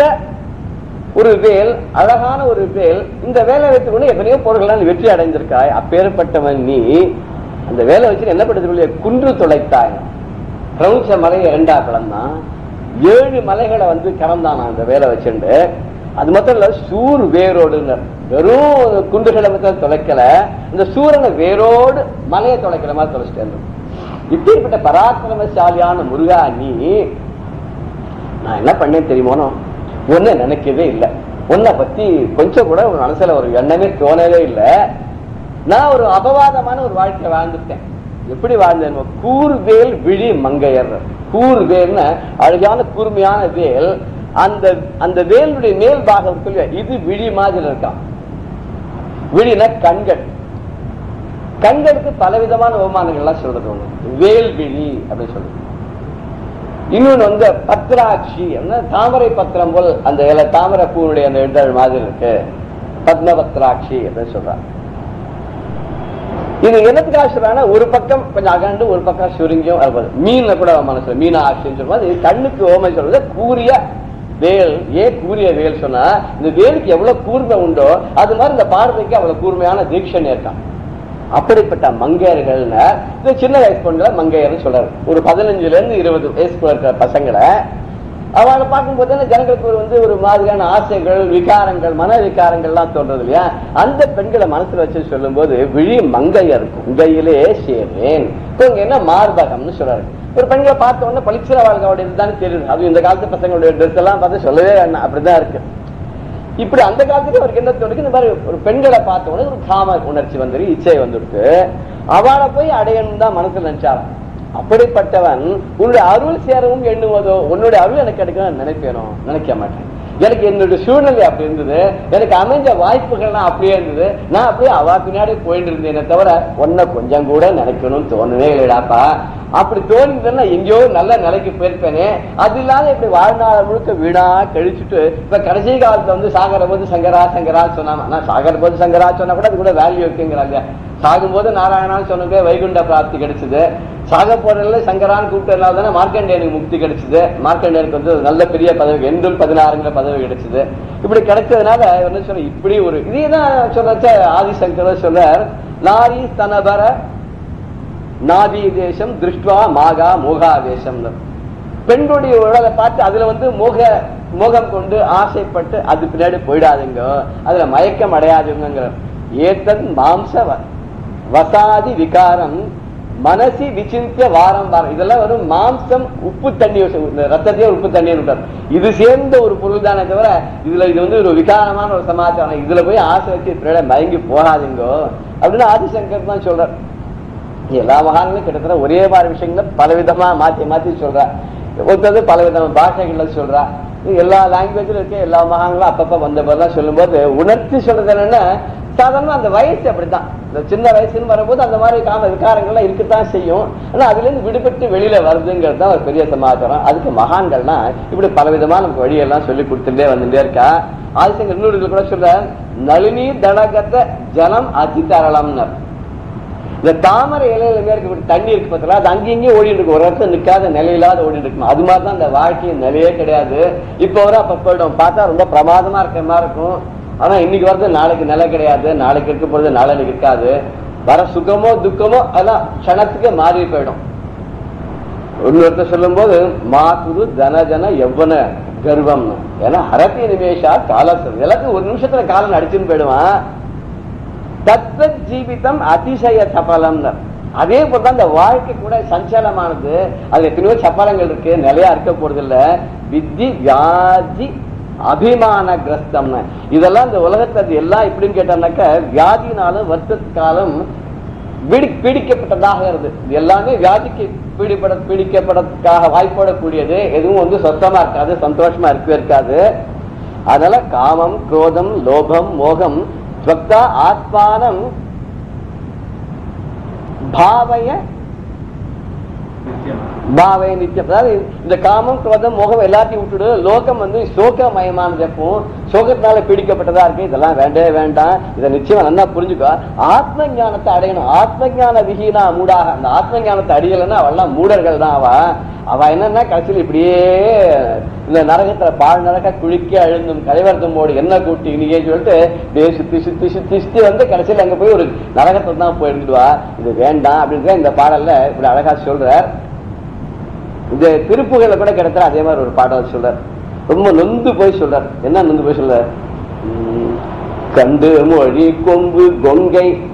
ஒரு வேல் அழகான ஒரு வேல் இந்த வேலை வைத்துக் கொண்டு எத்தனையோ போர்களால் வெற்றி அடைந்திருக்காய் அப்பேற்பட்டவன் நீ அந்த வேலை வச்சு என்ன பண்ணுறது குன்று தொலைத்தாய் பிரபஞ்ச மலையை இரண்டா பிளந்தான் ஏழு மலைகளை வந்து கறந்தான் அந்த வேலை வச்சுண்டு அது மட்டும் இல்ல சூர் வேரோடுன்னு வெறும் குண்டுகளை மட்டும் தொலைக்கல இந்த சூரனை வேரோடு மலையை தொலைக்கிற மாதிரி தொலைச்சிட்டு இப்படிப்பட்ட பராக்கிரமசாலியான முருகா நீ நான் என்ன பண்ணேன் தெரியுமோனோ ஒன்ன நினைக்கவே இல்லை உன்னை பத்தி கொஞ்சம் கூட ஒரு மனசுல ஒரு எண்ணமே தோணவே இல்லை நான் ஒரு அபவாதமான ஒரு வாழ்க்கை வாழ்ந்துட்டேன் எப்படி வாழ்ந்தேன் கூர்வேல் விழி மங்கையர் கூர்வேல்னு அழகான கூர்மையான வேல் அந்த அந்த வேலுடைய மேல் பாகம் இருக்கு இல்லையா, இது விழி மாதிரி இருக்கான் விழினா கண்கள் கண்களுக்கு பலவிதமான உபமானங்கள்லாம் சொல்றது ஒண்ணு வேல் விழி அப்படின்னு சொல்றது இன்னொன்னு வந்து பத்ராட்சி அப்படின்னா தாமரை பத்திரம் போல் அந்த இலை தாமரை பூவுடைய அந்த இதழ் மாதிரி இருக்கு பத்ம பத்ராட்சி அப்படின்னு சொல்றாங்க இது என்னத்துக்காக சொல்றாங்கன்னா ஒரு பக்கம் கொஞ்சம் அகண்டு ஒரு பக்கம் சுருங்கியும் இருப்பது மீன்ல கூட மனசுல மீனா ஆட்சின்னு சொல்லும்போது இது கண்ணுக்கு ஓமை சொல்றது கூரிய வேல் ஏன் கூரிய வேல் சொன்னா இந்த வேலுக்கு எவ்வளவு கூர்மை உண்டோ அது மாதிரி இந்த பார்வைக்கு அவ்வளவு கூர்மையான தீட்சன் இருக்கான் அப்படிப்பட்ட மங்கையர்கள்னு இந்த சின்ன வயசு பொண்ணுல மங்கையர்னு சொல்றாரு ஒரு பதினஞ்சுல இருந்து இருபது வயசுக்குள்ள இருக்கிற பசங்களை அவளை பார்க்கும்போது ஜனங்களுக்கு ஒரு வந்து ஒரு மாதிரியான ஆசைகள் விகாரங்கள் மன விகாரங்கள்லாம் தோன்றது இல்லையா அந்த பெண்களை மனசுல வச்சு சொல்லும்போது விழி மங்கையர் உங்கையிலே சேர்வேன் இப்போ இங்க என்ன மார்பகம்னு சொல்றாரு ஒரு பெண்களை பார்த்த உடனே பளிச்சிர வாழ்க்கை அவருடைய இதுதான் தெரியுது அதுவும் இந்த காலத்து பசங்களுடைய ட்ரெஸ் எல்லாம் பார்த்து சொல்லவே வேண்டாம் அப்படிதான் இருக்கு இப்படி அந்த காலத்துல அவருக்கு என்ன தோணுக்கு இந்த மாதிரி ஒரு பெண்களை பார்த்த உடனே ஒரு காம உணர்ச்சி வந்துரு இச்சை வந்துருக்கு அவளை போய் அடையணும் தான் மனசுல நினைச்சாராம் அப்படிப்பட்டவன் உன்னுடைய அருள் சேரவும் எண்ணுவதோ உன்னுடைய அருள் எனக்கு கிடைக்கணும் நினைப்பேனோ நினைக்க மாட்டேன் எனக்கு என்னுடைய சூழ்நிலை அப்படி இருந்தது எனக்கு அமைஞ்ச வாய்ப்புகள்லாம் அப்படியே இருந்தது நான் அப்படியே அவா பின்னாடி போயிட்டு இருந்தேனே தவிர உன்னை கொஞ்சம் கூட நினைக்கணும்னு தோணவே இல்லைடாப்பா அப்படி தோணிதுன்னா எங்கேயோ நல்ல நிலைக்கு போயிருப்பேனே அது இல்லாத இப்படி வாழ்நாள் முழுக்க வீணா கழிச்சுட்டு இப்ப கடைசி காலத்துல வந்து சாகர போது சங்கரா சங்கரா சொன்னாங்க ஆனா சாகர போது சங்கரா சொன்னா கூட அது கூட வேல்யூ இருக்குங்கிறாங்க சாகும்போது நாராயணான்னு சொன்னது வைகுண்ட பிராப்தி கிடைச்சது சாக போறதுல சங்கரான்னு கூப்பிட்டதுனால தானே மார்க்கண்டேயனுக்கு முக்தி கிடைச்சது மார்க்கண்டேயனுக்கு வந்து ஒரு நல்ல பெரிய பதவி எண்பது பதினாறுங்கிற பதவி கிடைச்சது இப்படி கிடைச்சதுனால என்ன சொல்ல இப்படி ஒரு இதே தான் சொல்றச்ச ஆதிசங்கர் சொல்றார் நாரி ஸ்தனபர நாதி தேசம் திருஷ்டுவா மாகா மோகாவேசம் பெண்களுடைய உடலை பார்த்து அதுல வந்து மோக மோகம் கொண்டு ஆசைப்பட்டு அது பின்னாடி போயிடாதுங்க அதுல மயக்கம் அடையாதுங்கிற ஏத்தன் மாம்ச வ- வசாதி விகாரம் மனசி விசிந்திய வாரம் வாரம் இதெல்லாம் வெறும் மாம்சம் உப்பு தண்ணி இந்த ரத்தத்தையே உப்பு தண்ணி விட்டார் இது சேர்ந்த ஒரு பொருள் தானே தவிர இதுல இது வந்து ஒரு விகாரமான ஒரு சமாச்சாரம் இதுல போய் ஆசை வச்சு பின்னாடி மயங்கி போகாதீங்கோ அப்படின்னு ஆதிசங்கர் தான் சொல்றார் எல்லா மகான்களும் கிட்டத்தட்ட ஒரே மாதிரி விஷயங்கள பலவிதமா மாத்தி மாத்தி சொல்றா ஒருத்தர் பலவிதமான பாஷைகள்ல சொல்றா இது எல்லா லாங்குவேஜ்ல இருக்க எல்லா மகான்களும் அப்பப்ப வந்த போதெல்லாம் சொல்லும்போது உணர்த்தி சொல்றது என்னன்னா சாதாரணமா அந்த வயசு அப்படித்தான் இந்த சின்ன வயசுன்னு வரும்போது அந்த மாதிரி காம விகாரங்கள்லாம் இருக்கத்தான் செய்யும் ஆனா அதுல இருந்து விடுபட்டு வெளியில வருதுங்கிறது தான் ஒரு பெரிய சமாச்சாரம் அதுக்கு மகான்கள்லாம் இப்படி பலவிதமா நமக்கு வழியெல்லாம் சொல்லி கொடுத்துட்டே வந்துட்டே இருக்கா ஆதிசங்கர் இன்னொரு இதுல கூட சொல்ற நளினி தடகத்த ஜலம் அதிதரளம்னர் இந்த தாமரை இலையில மேல இருக்கக்கூடிய தண்ணி இருக்கு பார்த்தா அது அங்கேயும் இங்கேயும் ஓடிட்டு இருக்கும் ஒரு இடத்துல நிக்காத நிலையில்லாத ஓடிட்டு இருக்கும் அது மாதிரி தான் இந்த வாழ்க்கையின் நிலையே கிடையாது இப்போ வர அப்ப போயிடும் பார்த்தா ரொம்ப பிரமாதமா இருக்கிற மாதிரி இருக்கும் ஆனா இன்னைக்கு வரது நாளைக்கு நிலை கிடையாது நாளைக்கு இருக்க போறது நாளைக்கு இருக்காது வர சுகமோ துக்கமோ அதெல்லாம் க்ஷணத்துக்கு மாறி போயிடும் இன்னொருத்தர் சொல்லும் போது மாத்துரு தனஜன எவ்வன கர்வம் ஏன்னா அரபி நிமேஷா காலசம் எல்லாத்தையும் ஒரு நிமிஷத்துல காலம் அடிச்சுன்னு போயிடுவான் தத்த ஜீவிதம் அதிசய சபலம் அதே போலதான் இந்த வாழ்க்கை கூட சஞ்சலமானது அது எத்தனையோ சப்பலங்கள் இருக்கு நிலையா இருக்க போறது இல்ல வித்தி வியாதி அபிமான கிரஸ்தம்னு இதெல்லாம் இந்த உலகத்துல அது எல்லாம் எப்படின்னு கேட்டோம்னாக்க வியாதினாலும் வருத்தத்துக்காலும் பீடி பீடிக்கப்பட்டதாக இருக்கு இது எல்லாமே வியாதிக்கு பீடிப்பட பீடிக்கப்படறதுக்காக வாய்ப்படக்கூடியது எதுவும் வந்து சொத்தமா இருக்காது சந்தோஷமா இருக்கவே இருக்காது அதனால காமம் குரோதம் லோபம் மோகம் ஸ்வக்தா ஆத்மானம் பாவய பாவை நித்தியம் அதாவது இந்த காமம் குரோதம் மோகம் எல்லாத்தையும் விட்டுடு லோகம் வந்து சோகமயமானது எப்போ சோகத்தினால பீடிக்கப்பட்டதா இருக்கு இதெல்லாம் வேண்டவே வேண்டாம் இதை நிச்சயமா நல்லா புரிஞ்சுக்கோ ஆத்ம ஞானத்தை அடையணும் ஆத்ம ஞான விகினா மூடாக அந்த ஆத்ம ஞானத்தை அடையலைன்னா அவெல்லாம் மூடர்கள் தான் அவ அவ என்னன்னா கடைசியில் இப்படியே இந்த நரகத்துல பால் நரக குளிக்க அழுந்தும் கலைவர்த்தம் போடு என்ன கூட்டி நீங்க சொல்லிட்டு இப்படியே சுத்தி சுத்தி சுத்தி சுத்தி வந்து கடைசியில் அங்க போய் ஒரு நரகத்தை தான் போயிருந்துடுவா இது வேண்டாம் அப்படின்னு இந்த பாடல்ல இப்படி அழகா சொல்றார் இந்த திருப்புகளை கூட கிடைத்தா அதே மாதிரி ஒரு பாடல் சொல்றார் ரொம்ப நொந்து போய் சொல்றார் என்ன நொந்து போய் சொல்றார் உம், கண்டு மொழி கொம்பு கொங்கை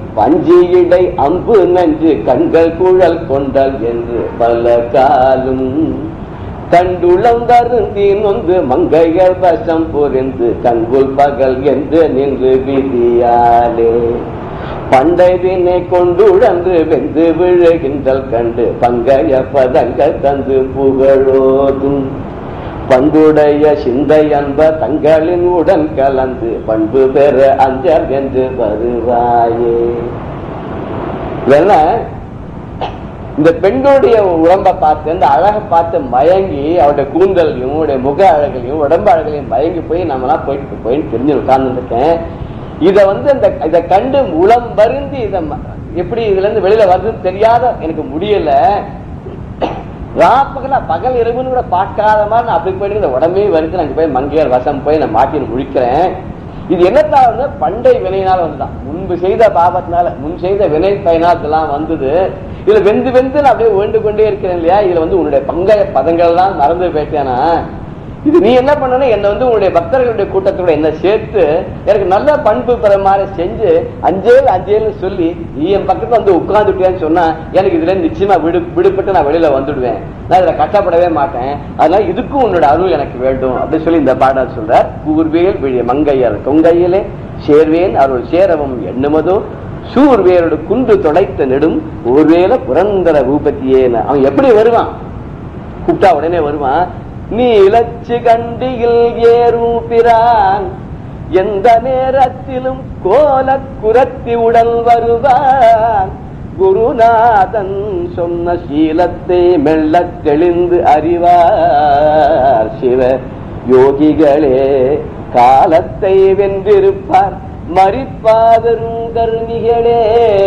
பஞ்சியிடை அம்பு நஞ்சு கண்கள் குழல் கொண்டல் என்று பல காலும் கண்டுளம் வருந்தி நொந்து மங்கையர் வசம் புரிந்து கண்புல் பகல் என்று நின்று விதியாலே பண்டை வினை கொண்டுழந்து வெந்து விழுகின்றல் கண்டு பங்கைய பதங்கள் தந்து புகழோதும் பண்புடைய சிந்தை அன்ப தங்களின் உடன் கலந்து பண்பு பெற அஞ்சல் என்று வருவாயே இதெல்லாம் இந்த பெண்களுடைய உடம்ப பார்த்து இந்த அழகை பார்த்து மயங்கி அவருடைய கூந்தலையும் அவருடைய முக அழகையும் உடம்பு அழகையும் மயங்கி போய் நம்மலாம் போயிட்டு போயின்னு தெரிஞ்சு உட்கார்ந்துருக்கேன் இதை வந்து இந்த இதை கண்டு உளம் வருந்தி இதை ம- எப்படி இதுல இருந்து வெளியில வருதுன்னு தெரியாத எனக்கு முடியல ராப்பகல பகல் இரவுன்னு கூட பார்க்காத மாதிரி நான் அப்படி போயிட்டு இந்த உடம்பே வரைக்கும் நான் போய் மங்கையர் வசம் போய் நான் மாட்டின்னு முழிக்கிறேன் இது என்னத்தால வந்து பண்டை வினையினால் வந்துதான் முன்பு செய்த பாவத்தினால முன் செய்த வினை பயனால் இதெல்லாம் வந்தது இதுல வெந்து வெந்து நான் அப்படியே வேண்டு கொண்டே இருக்கிறேன் இல்லையா இதுல வந்து உன்னுடைய பங்கைய பதங்கள் எல்லாம் மறந்து போயிட்டேனா இது நீ என்ன பண்ணன என்ன வந்து உன்னுடைய பக்தர்களுடைய கூட்டத்தோட என்ன சேர்த்து எனக்கு நல்ல பண்பு பெற மாதிரி செஞ்சு அஞ்சேல் அஞ்சேல்னு சொல்லி நீ என் பக்கத்துல வந்து உட்கார்ந்துட்டேன்னு சொன்னா எனக்கு இதுல இருந்து நிச்சயமா விடு விடுபட்டு நான் வெளியில வந்துடுவேன் நான் இதுல கஷ்டப்படவே மாட்டேன் அதனால இதுக்கும் உன்னோட அருள் எனக்கு வேண்டும் அப்படின்னு சொல்லி இந்த பாடல் சொல்றார் கூர்வேல் விழிய மங்கையர் கொங்கையிலே சேர்வேன் அருள் சேரவும் எண்ணுமதோ சூர்வேரோடு குன்று தொடைத்த நெடும் ஒருவேளை புரந்தர பூபத்தியேன்னு அவன் எப்படி வருவான் கூப்பிட்டா உடனே வருவான் நீ இலச்சு கண்டியில் ஏறும் பிரான் எந்த நேரத்திலும் கோல குரத்தி உடல் வருவான் குருநாதன் சொன்ன சீலத்தை மெல்லத் தெளிந்து அறிவார் சிவ யோகிகளே காலத்தை வென்றிருப்பார் மறிப்பாதரும் கருமிகளே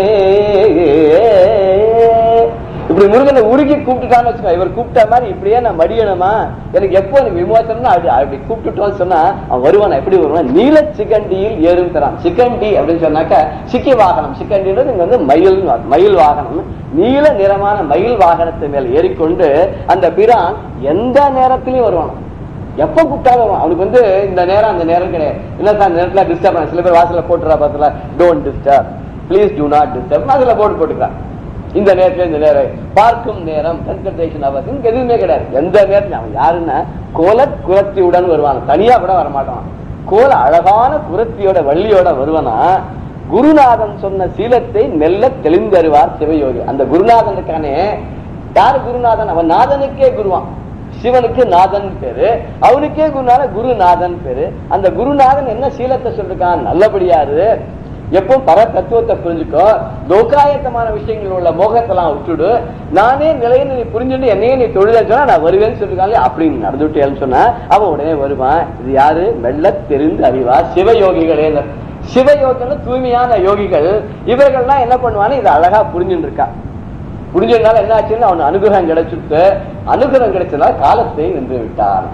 இப்படி முருகனை உருகி கூப்பிட்டுட்டான்னு வச்சுக்கோ இவர் கூப்பிட்ட மாதிரி இப்படியே நான் மடியணுமா எனக்கு எப்போ எனக்கு விமோசனம் அப்படி அப்படி கூப்பிட்டுட்டோம்னு சொன்னா அவன் வருவான் எப்படி வருவான் நீல சிக்கண்டியில் ஏறும் தரான் சிக்கண்டி அப்படின்னு சொன்னாக்க சிக்கி வாகனம் சிக்கண்டின்றது இங்க வந்து மயில் மயில் வாகனம் நீல நிறமான மயில் வாகனத்தை மேல ஏறிக்கொண்டு அந்த பிரான் எந்த நேரத்திலையும் வருவான் எப்ப கூப்பிட்டாலும் வருவான் அவனுக்கு வந்து இந்த நேரம் அந்த நேரம் கிடையாது இல்ல சார் இந்த நேரத்துல டிஸ்டர்ப் பண்ண சில பேர் வாசல்ல போட்டுறா பார்த்தல don't disturb please do not disturb அதுல போட்டு போட்டுக்கிறான் இந்த நேரத்துல இந்த நேரம் பார்க்கும் நேரம் கன்சல்டேஷன் அவசியம் எதுவுமே கிடையாது எந்த நேரத்துல அவன் யாருன்னா கோல குரத்தியுடன் வருவான் தனியா கூட வரமாட்டான் கோல அழகான குரத்தியோட வள்ளியோட வருவனா குருநாதன் சொன்ன சீலத்தை மெல்ல தெளிந்தருவார் சிவயோகி அந்த குருநாதன் இருக்கானே யாரு குருநாதன் அவன் நாதனுக்கே குருவான் சிவனுக்கு நாதன் பேரு அவனுக்கே குருநாத குருநாதன் பேரு அந்த குருநாதன் என்ன சீலத்தை சொல்லிருக்கான் நல்லபடியாரு எப்பவும் பர தத்துவத்தை புரிஞ்சுக்கோ லோகாயத்தமான விஷயங்கள் உள்ள மோகத்தெல்லாம் விட்டுடு நானே நிலையை நீ புரிஞ்சுட்டு என்னையே நீ தொழில் சொன்னா நான் வருவேன்னு சொல்லிருக்காங்க அப்படின்னு நடந்துட்டேன்னு சொன்னா அவன் உடனே வருவான் இது யாரு மெல்ல தெரிந்து அறிவா சிவயோகிகளே சிவயோகிகள் தூய்மையான யோகிகள் இவர்கள்லாம் என்ன பண்ணுவான்னு இதை அழகா புரிஞ்சுட்டு இருக்கா புரிஞ்சதுனால என்ன ஆச்சுன்னு அவன் அனுகிரகம் கிடைச்சிருக்கு அனுகிரகம் கிடைச்சதுனால காலத்தை வென்று விட்டான்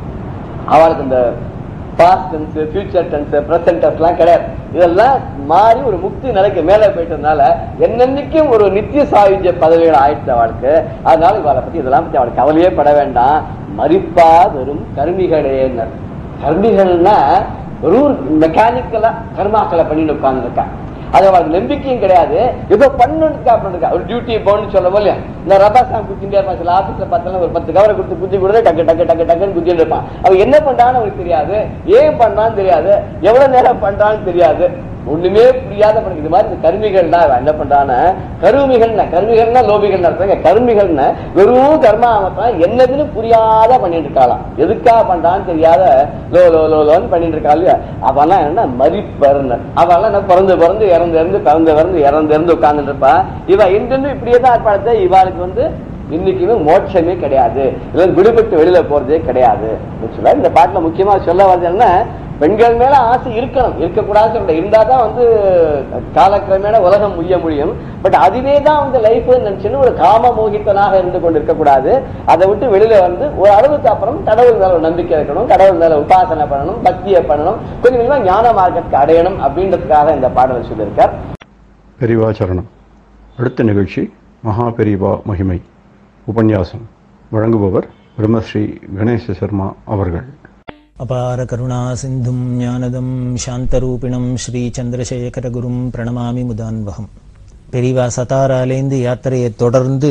அவளுக்கு இந்த past tense future tense present டென்ஸ்லாம் கிடையாது இதெல்லாம் மாறி ஒரு முக்தி நிலைக்கு மேலே போயிட்டதுனால என்னன்னைக்கும் ஒரு நித்திய சாயுஜ்ய பதவிகள் ஆயிடுச்சு அவளுக்கு அதனால இவளை பத்தி இதெல்லாம் பத்தி அவளுக்கு கவலையே பட வேண்டாம் மறிப்பா வெறும் கருமிகளேன்னு கருமிகள்னா ஒரு மெக்கானிக்கலா கர்மாக்களை பண்ணிட்டு உட்கார்ந்துருக்கா அது அவளுக்கு நம்பிக்கையும் கிடையாது ஏதோ பண்ணுக்கா பண்ணுக்கா ஒரு டியூட்டி போன்னு சொல்ல போல இந்த ரபா சாங் குத்திட்டே இருப்பான் சில ஆபீஸ்ல பார்த்தாலும் ஒரு பத்து கவரை கொடுத்து குத்தி கொடுத்து டக்கு டக்கு டக்கு டக்குன்னு குத்திட்டு இருப்பான் அவன் என்ன பண்றான்னு அவனுக்கு தெரியாது ஏன் பண்றான்னு தெரியாது எவ்வளவு நேரம் பண்றான்னு தெரியாது ஒண்ணுமே புரியாத பண்ணுங்க இது மாதிரி இந்த கருமிகள்னா அவன் என்ன பண்றான்னு கருமிகள்னா கருமிகள்னா லோபிகள் நடத்துறாங்க கருமிகள்னா வெறும் கர்மா அவன் என்னதுன்னு புரியாத பண்ணிட்டு இருக்காளாம் எதுக்காக பண்றான்னு தெரியாத லோ லோ லோ லோன்னு பண்ணிட்டு இருக்கா இல்லையா அவெல்லாம் என்ன மறிப்பர்னர் அவெல்லாம் என்ன பிறந்து பிறந்து இறந்து இறந்து பிறந்து பிறந்து இறந்து இறந்து உட்கார்ந்துட்டு இருப்பா இவ இன்று இப்படியே தான் ஏற்பாடு இவாளுக்கு வந்து இன்னைக்குமே மோட்சமே கிடையாது இல்ல விடுபட்டு வெளியில போறதே கிடையாது அப்படின்னு சொல்ல இந்த பாட்டுல முக்கியமா சொல்ல வர்றது என்ன பெண்கள் மேல ஆசை இருக்கணும் இருக்கக்கூடாது சொல்ல இருந்தா தான் வந்து காலக்கிரமேண உலகம் முடிய முடியும் பட் அதுவே தான் வந்து லைஃப் நினைச்சுன்னு ஒரு காம மோகித்தனாக இருந்து கொண்டு இருக்கக்கூடாது அதை விட்டு வெளியில வந்து ஒரு அளவுக்கு அப்புறம் கடவுள் மேல ஒரு நம்பிக்கை இருக்கணும் கடவுள் மேல உபாசனை பண்ணணும் பக்தியை பண்ணணும் கொஞ்சம் கொஞ்சமா ஞான மார்க்கத்துக்கு அடையணும் அப்படின்றதுக்காக இந்த பாடலை சொல்லியிருக்கார் பெரிவாச்சரணம் அடுத்த நிகழ்ச்சி மகா பெரிவா மகிமை உபன்யாசம் வழங்குபவர் பிரம்மஸ்ரீ கணேச சர்மா அவர்கள் அபார கருணா சிந்தும் ஞானதம் சாந்தரூபிணம் ஸ்ரீ சந்திரசேகரகுரும் பிரணமாமி முதான்வகம் பெரியவா சதாராலேந்து யாத்திரையை தொடர்ந்து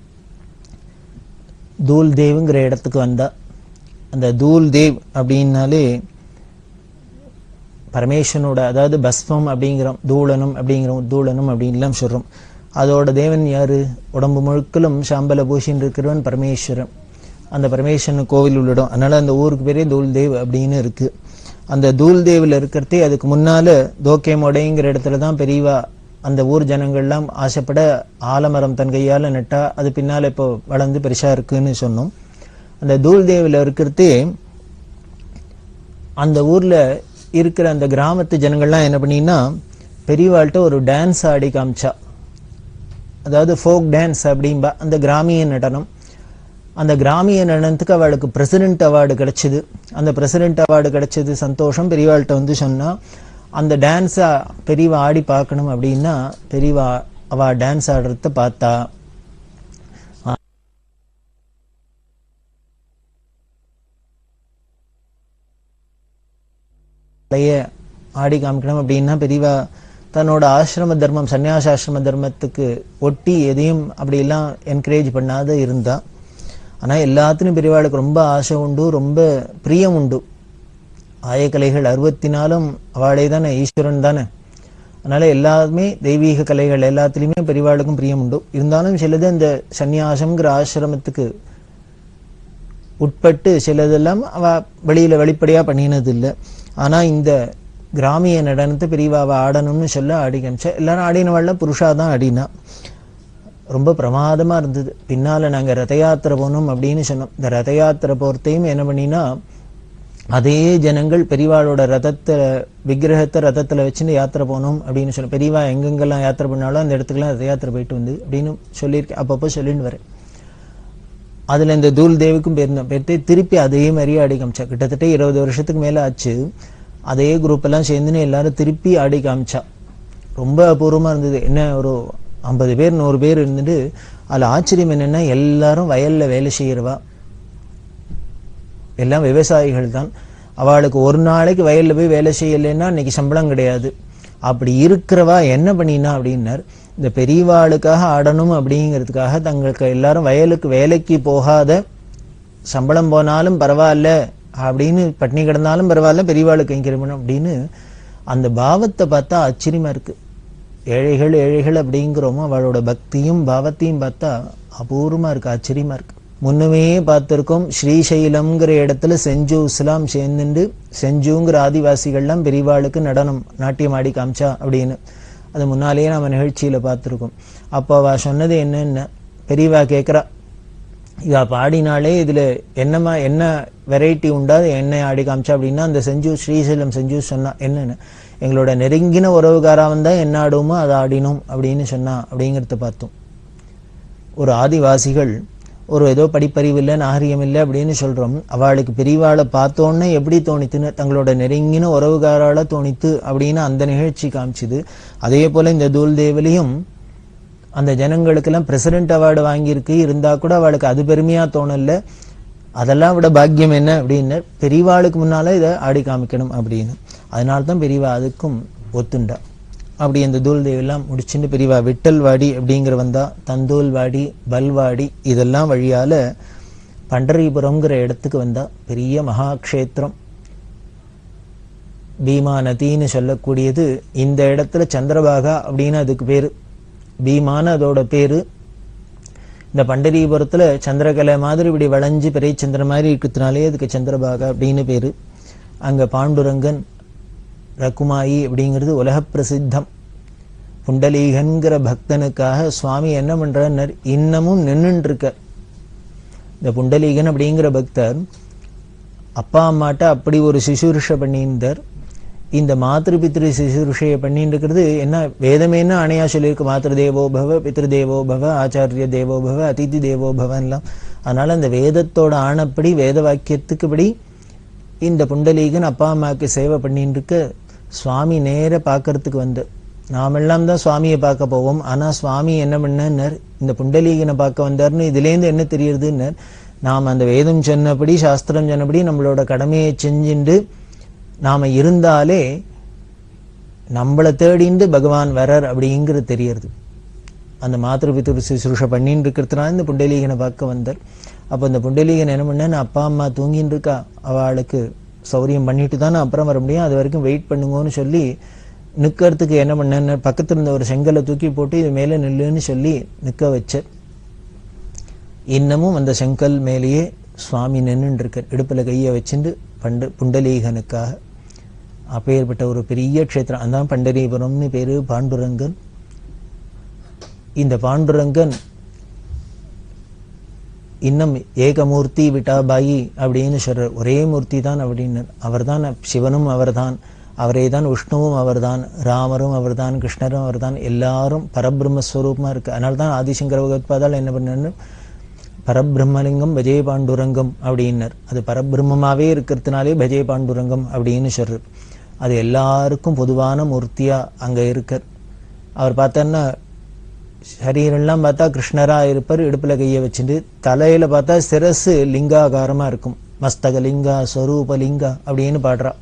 தூல் தேவ்ங்கிற இடத்துக்கு வந்தா அந்த தூல் தேவ் அப்படின்னாலே பரமேஸ்வரனோட அதாவது பஸ்மம் அப்படிங்கிறோம் தூளனம் அப்படிங்கிறோம் தூளனம் அப்படின்லாம் சொல்றோம் அதோட தேவன் யாரு உடம்பு முழுக்கலும் சாம்பல பூஷின்னு இருக்கிறவன் பரமேஸ்வரன் அந்த பரமேஸ்வரன் கோவில் உள்ளிடம் அதனால அந்த ஊருக்கு பேரே தூல் தேவ் அப்படின்னு இருக்கு அந்த தூல் தேவில் இருக்கிறதே அதுக்கு முன்னால தோக்கேமொடைங்கிற இடத்துல தான் பெரியவா அந்த ஊர் ஜனங்கள்லாம் ஆசைப்பட ஆலமரம் தன் கையால நட்டா அது பின்னால இப்போ வளர்ந்து பெருசா இருக்குன்னு சொன்னோம் அந்த தூல் தேவில் இருக்கிறதே அந்த ஊர்ல இருக்கிற அந்த கிராமத்து ஜனங்கள்லாம் என்ன பண்ணினா பெரியவாள்கிட்ட ஒரு டான்ஸ் ஆடி காமிச்சா அதாவது ஃபோக் டான்ஸ் அப்படிம்பா அந்த கிராமிய நடனம் அந்த கிராமிய நடனத்துக்கு அவளுக்கு பிரசிடென்ட் அவார்டு கிடைச்சது அந்த பிரசிடென்ட் அவார்டு கிடைச்சது சந்தோஷம் பெரியவாள்கிட்ட வந்து சொன்னா அந்த டான்ஸை பெரியவா ஆடி பார்க்கணும் அப்படின்னா பெரியவா அவ டான்ஸ் ஆடுறத பார்த்தா தலைய ஆடி காமிக்கணும் அப்படின்னா பெரியவா தன்னோட ஆசிரம தர்மம் சன்னியாச ஆசிரம தர்மத்துக்கு ஒட்டி எதையும் அப்படியெல்லாம் என்கரேஜ் பண்ணாத இருந்தா ஆனா எல்லாத்துலயும் பெரியவாளுக்கு ரொம்ப ஆசை உண்டு ரொம்ப பிரியம் உண்டு ஆயக்கலைகள் அறுபத்தி நாலும் அவளே தானே ஈஸ்வரன் தானே அதனால எல்லாருமே தெய்வீக கலைகள் எல்லாத்துலேயுமே பெரியவாளுக்கும் பிரியம் உண்டு இருந்தாலும் சிலது அந்த சந்நியாசம்ங்கிற ஆசிரமத்துக்கு உட்பட்டு சிலதெல்லாம் அவ வெளியில வெளிப்படையா பண்ணினது இல்லை ஆனா இந்த கிராமிய நடனத்தை பெரியவா அவ ஆடணும்னு சொல்ல ஆடி காமிச்சா எல்லாரும் ஆடினவாள்ல புருஷா தான் ஆடினா ரொம்ப பிரமாதமா இருந்தது பின்னால நாங்க ரத யாத்திரை போனோம் அப்படின்னு சொன்னோம் இந்த ரத யாத்திரை போறதையும் என்ன பண்ணினா அதே ஜனங்கள் பெரியவாளோட ரதத்தை விக்கிரகத்தை ரதத்துல வச்சுன்னு யாத்திரை போனோம் அப்படின்னு சொன்னோம் பெரியவா எங்கெங்கெல்லாம் யாத்திரை பண்ணாலும் அந்த இடத்துக்குலாம் ரத யாத்திரை போயிட்டு வந்து அப்படின்னு சொல்லியிருக்கேன் அப்பப்போ சொல்லிட்டு வரேன் அதுல இந்த தூள் தேவிக்கும் போயிருந்தோம் போயிட்டு திருப்பி அதே மாதிரியே ஆடி காமிச்சா கிட்டத்தட்ட இருபது வருஷத்துக்கு மேல ஆச்சு அதே குரூப் எல்லாம் சேர்ந்துன்னு எல்லாரும் திருப்பி ஆடி காமிச்சா ரொம்ப அபூர்வமா இருந்தது என்ன ஒரு ஐம்பது பேர் நூறு பேர் இருந்துட்டு அதுல ஆச்சரியம் என்னன்னா எல்லாரும் வயல்ல வேலை செய்யறவா எல்லாம் விவசாயிகள் தான் அவளுக்கு ஒரு நாளைக்கு வயல்ல போய் வேலை செய்யலைன்னா இன்னைக்கு சம்பளம் கிடையாது அப்படி இருக்கிறவா என்ன பண்ணினா அப்படின்னார் இந்த பெரியவாளுக்காக ஆடணும் அப்படிங்கிறதுக்காக தங்களுக்கு எல்லாரும் வயலுக்கு வேலைக்கு போகாத சம்பளம் போனாலும் பரவாயில்ல அப்படின்னு பட்னி கிடந்தாலும் பரவாயில்ல பெரியவாளுக்கு கைங்கரிமணும் அப்படின்னு அந்த பாவத்தை பார்த்தா ஆச்சரியமா இருக்கு ஏழைகள் ஏழைகள் அப்படிங்கிறோமோ அவளோட பக்தியும் பாவத்தையும் பார்த்தா அபூர்வமா இருக்கு ஆச்சரியமா இருக்கு முன்னமே பார்த்திருக்கோம் ஸ்ரீசைலம்ங்கிற இடத்துல செஞ்சு இஸ்லாம் சேர்ந்துண்டு செஞ்சுங்கிற ஆதிவாசிகள்லாம் பெரியவாளுக்கு நடனம் நாட்டியம் ஆடி காமிச்சா அப்படின்னு அது முன்னாலேயே நம்ம நிகழ்ச்சியில பார்த்திருக்கோம் அப்போ அவ சொன்னது என்னன்னா பெரியவா கேட்குறா இவ பாடினாலே இதுல என்னமா என்ன வெரைட்டி உண்டா என்ன ஆடி காமிச்சா அப்படின்னா அந்த செஞ்சு ஸ்ரீசைலம் செஞ்சு சொன்னா என்னன்னு எங்களோட நெருங்கின உறவுகாரா வந்தா என்ன ஆடுமோ அதை ஆடினோம் அப்படின்னு சொன்னா அப்படிங்கிறத பார்த்தோம் ஒரு ஆதிவாசிகள் ஒரு ஏதோ படிப்பறிவு இல்லை நாகரிகம் இல்லை அப்படின்னு சொல்றோம் அவளுக்கு பெரியவாளை பார்த்தோன்னே எப்படி தோணித்துன்னு தங்களோட நெருங்கின உறவுகாரால தோணித்து அப்படின்னு அந்த நிகழ்ச்சி காமிச்சுது அதே போல இந்த தூள் தேவலையும் அந்த ஜனங்களுக்கெல்லாம் பிரசிடென்ட் அவார்டு வாங்கியிருக்கு இருந்தா கூட அவளுக்கு அது பெருமையா தோணல அதெல்லாம் விட பாக்கியம் என்ன அப்படின்னு பெரியவாளுக்கு முன்னால இதை ஆடி காமிக்கணும் அப்படின்னு அதனால தான் பெரியவா அதுக்கும் ஒத்துண்டா அப்படி இந்த தூள் தேவெல்லாம் முடிச்சுட்டு பெரியவா விட்டல்வாடி அப்படிங்கிற வந்தா தந்தூல்வாடி பல்வாடி இதெல்லாம் வழியால பண்டரிபுரம்ங்கிற இடத்துக்கு வந்தா பெரிய மகாக்ஷேத்திரம் பீமா நதின்னு சொல்லக்கூடியது இந்த இடத்துல சந்திரபாகா அப்படின்னு அதுக்கு பேரு பீமான்னு அதோட பேரு இந்த பண்டரிபுரத்துல சந்திரகலை மாதிரி இப்படி வளைஞ்சு பெரிய சந்திர மாதிரி இருக்கிறதுனாலே அதுக்கு சந்திரபாகா அப்படின்னு பேரு அங்க பாண்டுரங்கன் ரகுமாயி அப்படிங்கிறது உலக பிரசித்தம் புண்டலீகன்கிற பக்தனுக்காக சுவாமி என்ன பண்றார் இன்னமும் நின்னுட்டு இருக்கார் இந்த புண்டலீகன் அப்படிங்கிற பக்தர் அப்பா அம்மாட்ட அப்படி ஒரு சிசுருஷ பண்ணியிருந்தார் இந்த மாத்திரு பித்ரு சிசுருஷையை பண்ணிட்டு இருக்கிறது என்ன வேதமேன்னு அணையா சொல்லியிருக்கு மாத்திரு தேவோ பவ பித்ரு தேவோ பவ ஆச்சாரிய தேவோ பவ அதிதி தேவோ பவன்லாம் அதனால அந்த வேதத்தோட ஆணப்படி வேத வாக்கியத்துக்குபடி இந்த புண்டலீகன் அப்பா அம்மாவுக்கு சேவை பண்ணிட்டு இருக்க சுவாமி நேர பார்க்கறதுக்கு வந்து நாமெல்லாம் தான் சுவாமியை பார்க்க போவோம் ஆனா சுவாமி என்ன பண்ணார் இந்த புண்டலீகனை பார்க்க வந்தார்னு இதுலேருந்து என்ன தெரியுதுன்னார் நாம் அந்த வேதம் சொன்னபடி சாஸ்திரம் சொன்னபடி நம்மளோட கடமையை செஞ்சுண்டு நாம இருந்தாலே நம்மளை தேடிண்டு பகவான் வரார் அப்படிங்கிறது தெரியறது அந்த மாத்திரு பித்திரு சுசுரூஷ பண்ணின்னு இருக்கிறதுனால இந்த புண்டலீகனை பார்க்க வந்தார் அப்போ இந்த புண்டலீகன் என்ன பண்ண நான் அப்பா அம்மா தூங்கின்னு இருக்கா அவளுக்கு சௌரியம் பண்ணிட்டு தான் நான் அப்புறம் வர முடியும் அது வரைக்கும் வெயிட் பண்ணுங்கன்னு சொல்லி நிற்கிறதுக்கு என்ன பண்ணேன்னு பக்கத்துல இருந்த ஒரு செங்கலை தூக்கி போட்டு இது மேலே நில்லுன்னு சொல்லி நிற்க வச்சார் இன்னமும் அந்த செங்கல் மேலேயே சுவாமி நின்றுட்டு இருக்கார் இடுப்புல கையை வச்சுட்டு பண்டு புண்டலீகனுக்காக அப்பேற்பட்ட ஒரு பெரிய க்ஷேத்திரம் அதான் பண்டரீபுரம்னு பேரு பாண்டுரங்கன் இந்த பாண்டுரங்கன் இன்னும் ஏகமூர்த்தி விட்டாபாயி அப்படின்னு சொல்றார் ஒரே மூர்த்தி தான் அப்படின்னு அவர்தான் சிவனும் அவர்தான் அவரே தான் விஷ்ணுவும் அவர்தான் ராமரும் அவர்தான் கிருஷ்ணரும் அவர்தான் எல்லாரும் பரபிரம்மஸ்வரூபமா இருக்கு அதனால தான் ஆதிசங்கர பகவத்பாதால் என்ன பண்ணு பரபிரம்மலிங்கம் பஜே பாண்டுரங்கம் அப்படின்னர் அது பரபிரம்மமாவே இருக்கிறதுனாலே பஜே பாண்டுரங்கம் அப்படின்னு சொல்றார் அது எல்லாருக்கும் பொதுவான மூர்த்தியா அங்க இருக்கார் அவர் பார்த்தோன்னா சரீரெல்லாம் பார்த்தா கிருஷ்ணரா இருப்பார் இடுப்புல கையை வச்சுட்டு தலையில பார்த்தா சிரசு லிங்காகாரமா இருக்கும் மஸ்தக லிங்கா ஸ்வரூப லிங்கா அப்படின்னு பாடுறா